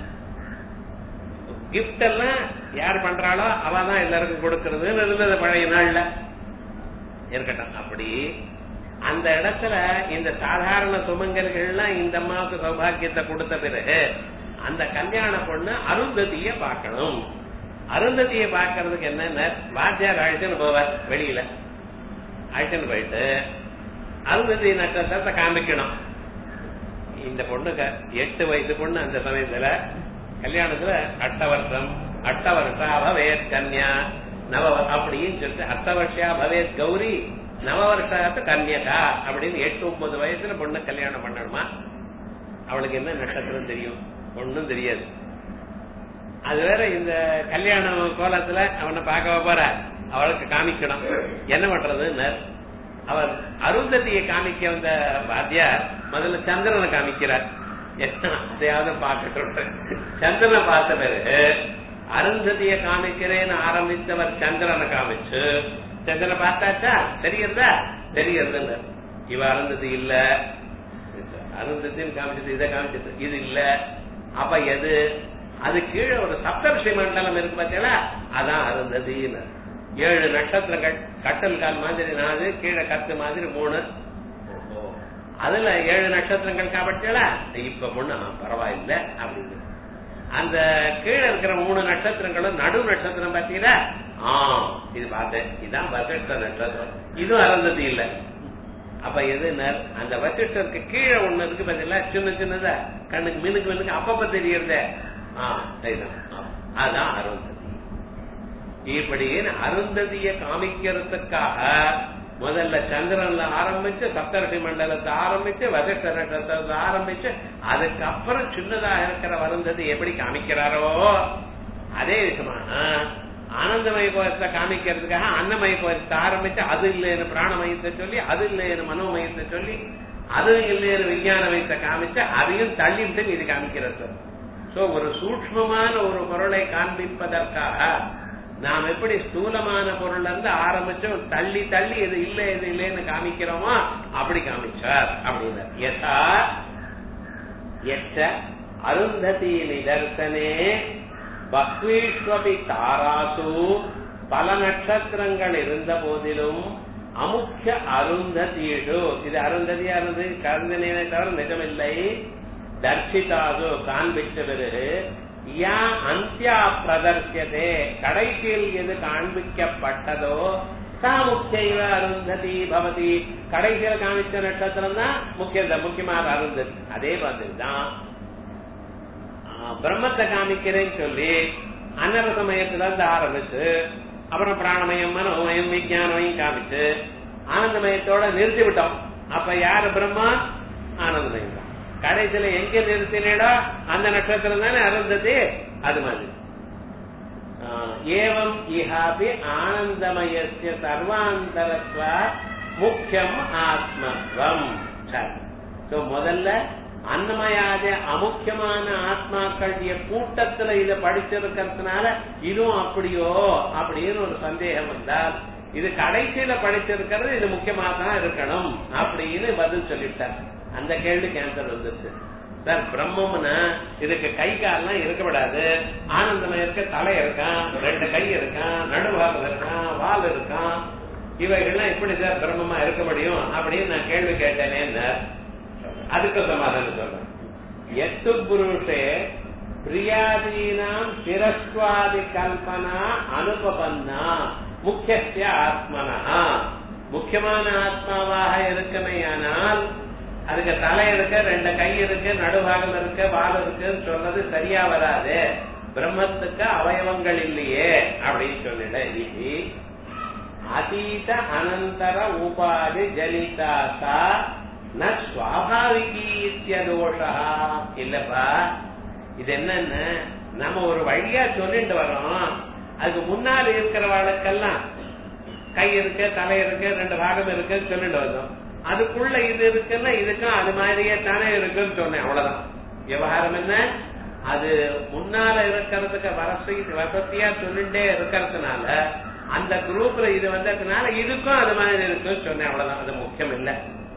கிஃப்ட் எல்லாம் யார் பண்றாளோ அவ தான் எல்லாருக்கும் கொடுக்கறதுன்னு இருந்தது பழைய நாள்ல இருக்கட்டும் அப்படி அந்த இடத்துல இந்த சாதாரண சுமங்கல்கள்லாம் இந்த அம்மாவுக்கு சௌபாகியத்தை கொடுத்த பிறகு அந்த கல்யாண பொண்ணு அருந்ததிய பார்க்கணும் அருந்ததிய பார்க்கறதுக்கு என்ன வாத்தியார் அழைச்சுன்னு போவார் வெளியில அழைச்சுன்னு போயிட்டு அருந்ததி நட்சத்திரத்தை காமிக்கணும் இந்த பொண்ணுக்கு எட்டு வயசு பொண்ணு அந்த சமயத்துல கல்யாணத்துல அட்ட வருஷம் அட்ட வருஷா பவேத் கன்யா நவ அப்படின்னு சொல்லிட்டு அட்ட வருஷா பவேத் கௌரி நவ வருஷத்து கன்யகா அப்படின்னு எட்டு ஒன்பது வயசுல பொண்ணு கல்யாணம் பண்ணணுமா அவளுக்கு என்ன நட்சத்திரம் தெரியும் ஒண்ணும் தெரியாது அது வேற இந்த கல்யாண கோலத்துல அவனை பார்க்க போற அவளுக்கு காமிக்கணும் என்ன பண்றதுன்னு அவர் அருந்ததியை காமிக்க வந்த வாத்தியார் முதல்ல சந்திரனை காமிக்கிறார் அதையாவது பார்க்கட்டும் சந்திரனை பார்த்த பிறகு அருந்ததியை காமிக்கிறேன்னு ஆரம்பித்தவர் சந்திரனை காமிச்சு சந்திரனை பார்த்தாச்சா தெரியறதா தெரியறதுன்னு இவ அருந்ததி இல்ல அருந்ததின்னு காமிச்சது இதை காமிச்சது இது இல்ல அப்ப எது அது கீழே ஒரு சப்தர்ஷி மண்டலம் இருக்கு பார்த்தீங்களா அதான் அருந்ததின்னு ஏழு நட்சத்திரங்கள் கட்டல் கால் மாதிரி நாலு கீழே கத்து மாதிரி மூணு அதுல ஏழு நட்சத்திரங்கள் காப்பட்டீங்களா இப்ப பொண்ணு பரவாயில்ல அப்படின்னு அந்த கீழே இருக்கிற மூணு நட்சத்திரங்களும் நடு நட்சத்திரம் பார்த்தீங்களா ஆ இது பார்த்தேன் இதுதான் வசிஷ்ட நட்சத்திரம் இதுவும் அருந்ததி இல்ல அப்ப எது அந்த வசிஷ்டருக்கு கீழே ஒண்ணு இருக்கு பாத்தீங்களா சின்ன சின்னதா கண்ணுக்கு மினுக்கு மினுக்கு அப்பப்ப தெரியறதே அதான் அருந்ததி இப்படி அருந்ததிய காமிக்கிறதுக்காக முதல்ல சந்திரன்ல ஆரம்பிச்சு சப்தர்ஷி மண்டலத்தை ஆரம்பிச்சு வசிஷ்ட நட்சத்திரத்தை ஆரம்பிச்சு அதுக்கப்புறம் சின்னதாக இருக்கிற வருந்தது எப்படி காமிக்கிறாரோ அதே விதமா ஆனந்தமய கோலத்தை காமிக்கிறதுக்காக அன்னமய கோலத்தை ஆரம்பிச்சு அது இல்லைன்னு பிராணமயத்தை சொல்லி அது இல்லைன்னு மனோமயத்தை சொல்லி அது இல்லைன்னு விஞ்ஞானமயத்தை காமிச்சு அதையும் தள்ளிட்டு இது காமிக்கிறது சோ ஒரு சூக்மமான ஒரு பொருளை காண்பிப்பதற்காக நாம் எப்படி ஸ்தூலமான பொருள் இருந்து ஆரம்பிச்சோம் தள்ளி தள்ளி இது இல்ல இது இல்லைன்னு காமிக்கிறோமோ அப்படி காமிச்சார் அப்படின்னு யதா எச்ச அருந்ததி நிதர்சனே பக்வீஸ்வபி தாராசு பல நட்சத்திரங்கள் இருந்த போதிலும் அமுக்கிய அருந்ததீஷு இது அருந்ததியா இருந்து கருந்தனே தவிர நிஜமில்லை தர்ஷிதாசு காண்பிச்ச பிறகு யா அந்தியா பிரதர்சியதே கடைசியில் எது காண்பிக்கப்பட்டதோ சா முக்கிய அருந்ததி பவதி கடைசியில் காமிச்ச நட்சத்திரம் தான் முக்கிய முக்கியமாக அருந்ததி அதே மாதிரி தான் பிரம்மத்தை காமிக்கிறேன்னு சொல்லி அன்னர சமயத்துல இருந்து ஆரம்பிச்சு அப்புறம் பிராணமயம் மனோமயம் விஞ்ஞானமயம் காமிச்சு ஆனந்தமயத்தோட நிறுத்தி விட்டோம் அப்ப யாரு பிரம்மா ஆனந்தமயம் தான் கடைசியில எங்க நிறுத்தினடோ அந்த நட்சத்திரம் தானே அருந்தது அது மாதிரி ஏவம் இஹாபி ஆனந்தமயசிய சர்வாந்தரத்வா முக்கியம் ஆத்மத்வம் சரி முதல்ல அன்னமயாத அமுக்கியமான ஆத்மாக்களுடைய கூட்டத்துல இத படிச்சிருக்கிறதுனால இதுவும் அப்படியோ அப்படின்னு ஒரு சந்தேகம் வந்தால் இது கடைசியில படிச்சிருக்கிறது இது முக்கியமா தான் இருக்கணும் அப்படின்னு பதில் சொல்லிட்டார் அந்த கேள்வி கேன்சர் வந்துருச்சு சார் பிரம்மம்னா இதுக்கு கை கால்லாம் இருக்கப்படாது ஆனந்தமயருக்கு தலை இருக்கான் ரெண்டு கை இருக்கான் நடுவாகம் இருக்கான் வால் இருக்கான் இவைகள்லாம் எப்படி சார் பிரம்மமா இருக்க முடியும் அப்படின்னு நான் கேள்வி கேட்டேனே அதுக்கு சமாதானம் சொல்றேன் எத்து புருஷே பிரியாதீனாம் சிரஸ்வாதி கல்பனா அனுபவன்னா முக்கிய ஆத்மனா முக்கியமான ஆத்மாவாக இருக்கமையானால் அதுக்கு தலை இருக்கு ரெண்டு கை இருக்கு நடுவாகம் இருக்கு வால் இருக்குன்னு சொல்றது சரியா வராது பிரம்மத்துக்கு அவயவங்கள் இல்லையே அப்படின்னு சொல்லிட இது அதீத அனந்தர உபாதி ஜனிதாசா ந சுவாபாவிகீத்தியதோஷா இல்லப்பா இது என்னன்னு நம்ம ஒரு வழியா சொல்லிட்டு வரோம் அதுக்கு முன்னாடி இருக்கிறவாளுக்கெல்லாம் கை இருக்கு தலை இருக்கு ரெண்டு பாகம் இருக்குன்னு சொல்லிட்டு வந்தோம் அதுக்குள்ள இது இருக்குன்னா இதுக்கும் அது மாதிரியே தானே இருக்குன்னு சொன்னேன் அவ்வளவுதான் விவகாரம் என்ன அது முன்னால இருக்கிறதுக்கு வசதி வசதியா சொல்லிட்டே இருக்கிறதுனால அந்த குரூப்ல இது வந்ததுனால இதுக்கும் அது மாதிரி இருக்குன்னு சொன்னேன் அவ்வளவுதான் அது முக்கியம் இல்ல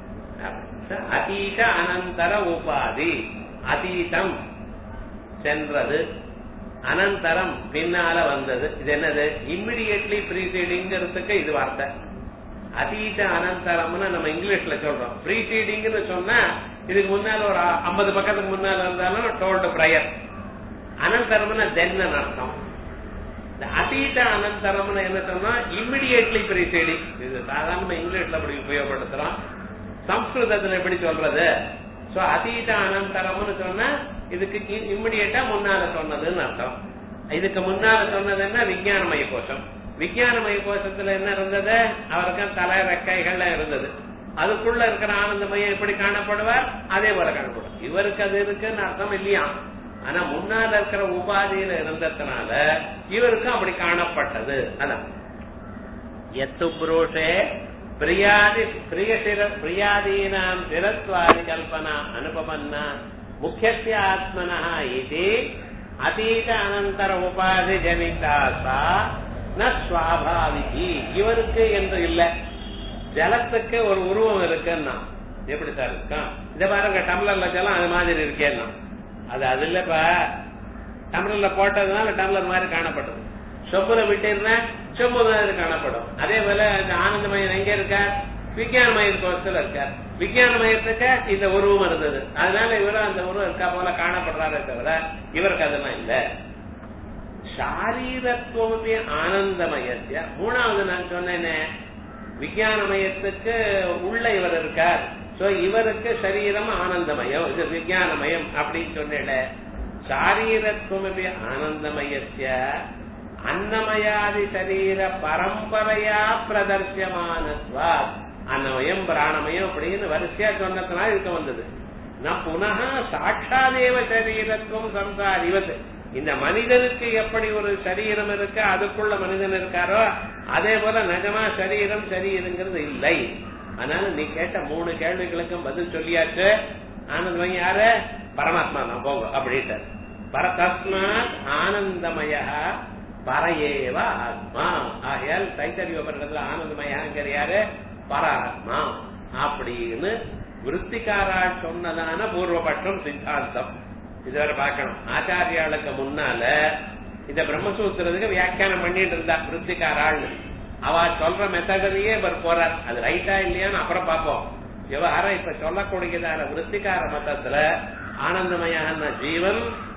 அதீத அனந்தர உபாதி அதீதம் சென்றது அனந்தரம் பின்னால வந்தது இது என்னது இம்மிடியட்லி ப்ரீசீடிங்கிறதுக்கு இது வார்த்தை அதீத அனந்தரம்னு நம்ம இங்கிலீஷ்ல சொல்றோம் ப்ரீசீடிங்னு சொன்னா இதுக்கு முன்னால ஒரு ஐம்பது பக்கத்துக்கு முன்னால இருந்தாலும் டோல்டு பிரயர் அனந்தரம்னு தென் அர்த்தம் இந்த அதீத அனந்தரம்னு என்ன சொன்னா இம்மிடியட்லி ப்ரீசீடிங் இது சாதாரண இங்கிலீஷ்ல அப்படி உபயோகப்படுத்துறோம் சம்ஸ்கிருதத்துல எப்படி சொல்றது சோ அதீத அனந்தரம்னு சொன்னா இதுக்கு இம்மிடியட்டா முன்னால சொன்னதுன்னு அர்த்தம் இதுக்கு முன்னால சொன்னது என்ன விஞ்ஞானமய கோஷம் விஞ்ஞானமய கோஷத்துல என்ன இருந்தது அவருக்கு தலை ரெக்கைகள்லாம் இருந்தது அதுக்குள்ள இருக்கிற ஆனந்தமயம் எப்படி காணப்படுவார் அதே போல காணப்படும் இவருக்கு அது இருக்குன்னு அர்த்தம் இல்லையா ஆனா முன்னால இருக்கிற உபாதியில இருந்ததுனால இவருக்கும் அப்படி காணப்பட்டது அதான் எத்து புருஷே பிரியாதி பிரிய சிர பிரியாதீனாம் சிரத்வாதி கல்பனா அனுபவன்னா முக்கிய ஆத்மனா இது அதீத அனந்தர உபாதி ஜனிதா சா ந சுவாபாவிகி இவருக்கு என்று இல்ல ஜலத்துக்கு ஒரு உருவம் இருக்குன்னா எப்படி சார் இருக்கும் இத பாருங்க டம்ளர்ல ஜலம் அது மாதிரி இருக்கேன்னா அது அது இல்லப்பா டம்ளர்ல போட்டதுனால டம்ளர் மாதிரி காணப்பட்டது சொப்புல விட்டீங்கன்னா சொம்பு மாதிரி காணப்படும் அதே போல இந்த ஆனந்தமயம் எங்க இருக்கார் விஞ்ஞான மயத்துவத்தில் இருக்கார் விஞ்ஞான மயத்துக்கு இந்த உருவம் இருந்தது அதனால இவரும் அந்த உருவம் இருக்கா போல காணப்படுறாரே தவிர இவருக்கு அதெல்லாம் இல்ல சாரீரத்துவமே ஆனந்தமயத்திய மூணாவது நான் சொன்னேனே விஞ்ஞானமயத்துக்கு உள்ள இவர் இருக்கார் சோ இவருக்கு சரீரம் ஆனந்தமயம் இது விஞ்ஞானமயம் அப்படின்னு சொன்னேன் சாரீரத்துவமே ஆனந்தமயத்திய அன்னமயாதி சரீர பரம்பரையா பிரதர்சியமானத்வா அன்னமயம் பிராணமயம் அப்படின்னு வரிசையா சொன்னதுனால இருக்க வந்தது நான் புனக சாட்சாதேவ சரீரத்துவம் சம்சாரிவது இந்த மனிதனுக்கு எப்படி ஒரு சரீரம் இருக்கு அதுக்குள்ள மனிதன் இருக்காரோ அதே போல நிஜமா சரீரம் சரீரங்கிறது இல்லை அதனால நீ கேட்ட மூணு கேள்விகளுக்கும் பதில் சொல்லியாச்சு ஆனந்தமயம் யாரு பரமாத்மா தான் போங்க அப்படின்ட்டு பர தஸ்மாத் ஆனந்தமய பரையேவ ஆத்மா ஆகையால் தைத்தறிவு பண்றதுல ஆனந்தமயங்கிற யாரு பராத்மா அப்படின்னு விற்பிக்காரா சொன்னதான பூர்வபட்சம் சித்தாந்தம் இதுவரை பார்க்கணும் ஆச்சாரியாளுக்கு முன்னால இந்த பிரம்மசூத்திரத்துக்கு வியாக்கியானம் பண்ணிட்டு இருந்தா விற்பிக்காராள்னு அவ சொல்ற மெத்தடிலேயே இவர் போறார் அது ரைட்டா இல்லையான்னு அப்புறம் பார்ப்போம் விவகாரம் இப்ப சொல்லக்கூடியதான விற்பிக்கார மதத்துல ஆனந்தமயான ஜீவன்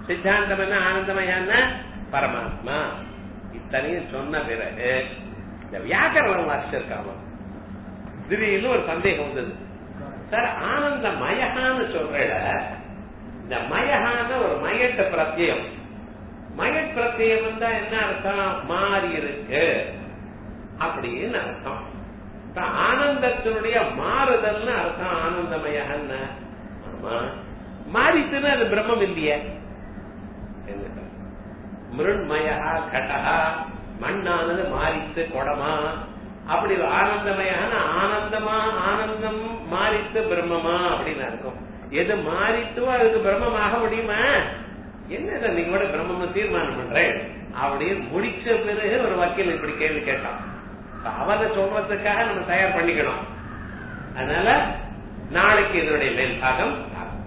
சித்தாந்தம் என்ன ஆனந்தமயம்னா பரமாத்மா இத்தனையும் சொன்ன பிறகு இந்த வியாக்கரணம் வாசிச்சிருக்காம திடீர்னு ஒரு சந்தேகம் வந்தது சார் ஆனந்த மயகான்னு சொல்ற இந்த மயகான ஒரு மயட்ட பிரத்யம் மயட் பிரத்யம் வந்தா என்ன அர்த்தம் மாறி இருக்கு அப்படின்னு அர்த்தம் இப்ப ஆனந்தத்தினுடைய மாறுதல்னு அர்த்தம் ஆனந்தமயகன்னு ஆமா மாறிச்சுன்னா அது பிரம்மம் இல்லையே என்ன மிருண்மயா கடகா மண்ணானது மாறித்து குடமா அப்படி ஆனந்தமயான ஆனந்தமா ஆனந்தம் மாறித்து பிரம்மமா அப்படின்னு இருக்கும் எது மாறித்தோ அதுக்கு பிரம்மமாக முடியுமா என்ன நீங்க கூட பிரம்மம் தீர்மானம் பண்றேன் அப்படின்னு முடிச்ச பிறகு ஒரு வக்கீல் இப்படி கேள்வி கேட்டான் அவனை சொல்றதுக்காக நம்ம தயார் பண்ணிக்கணும் அதனால நாளைக்கு இதனுடைய மேல் பாகம்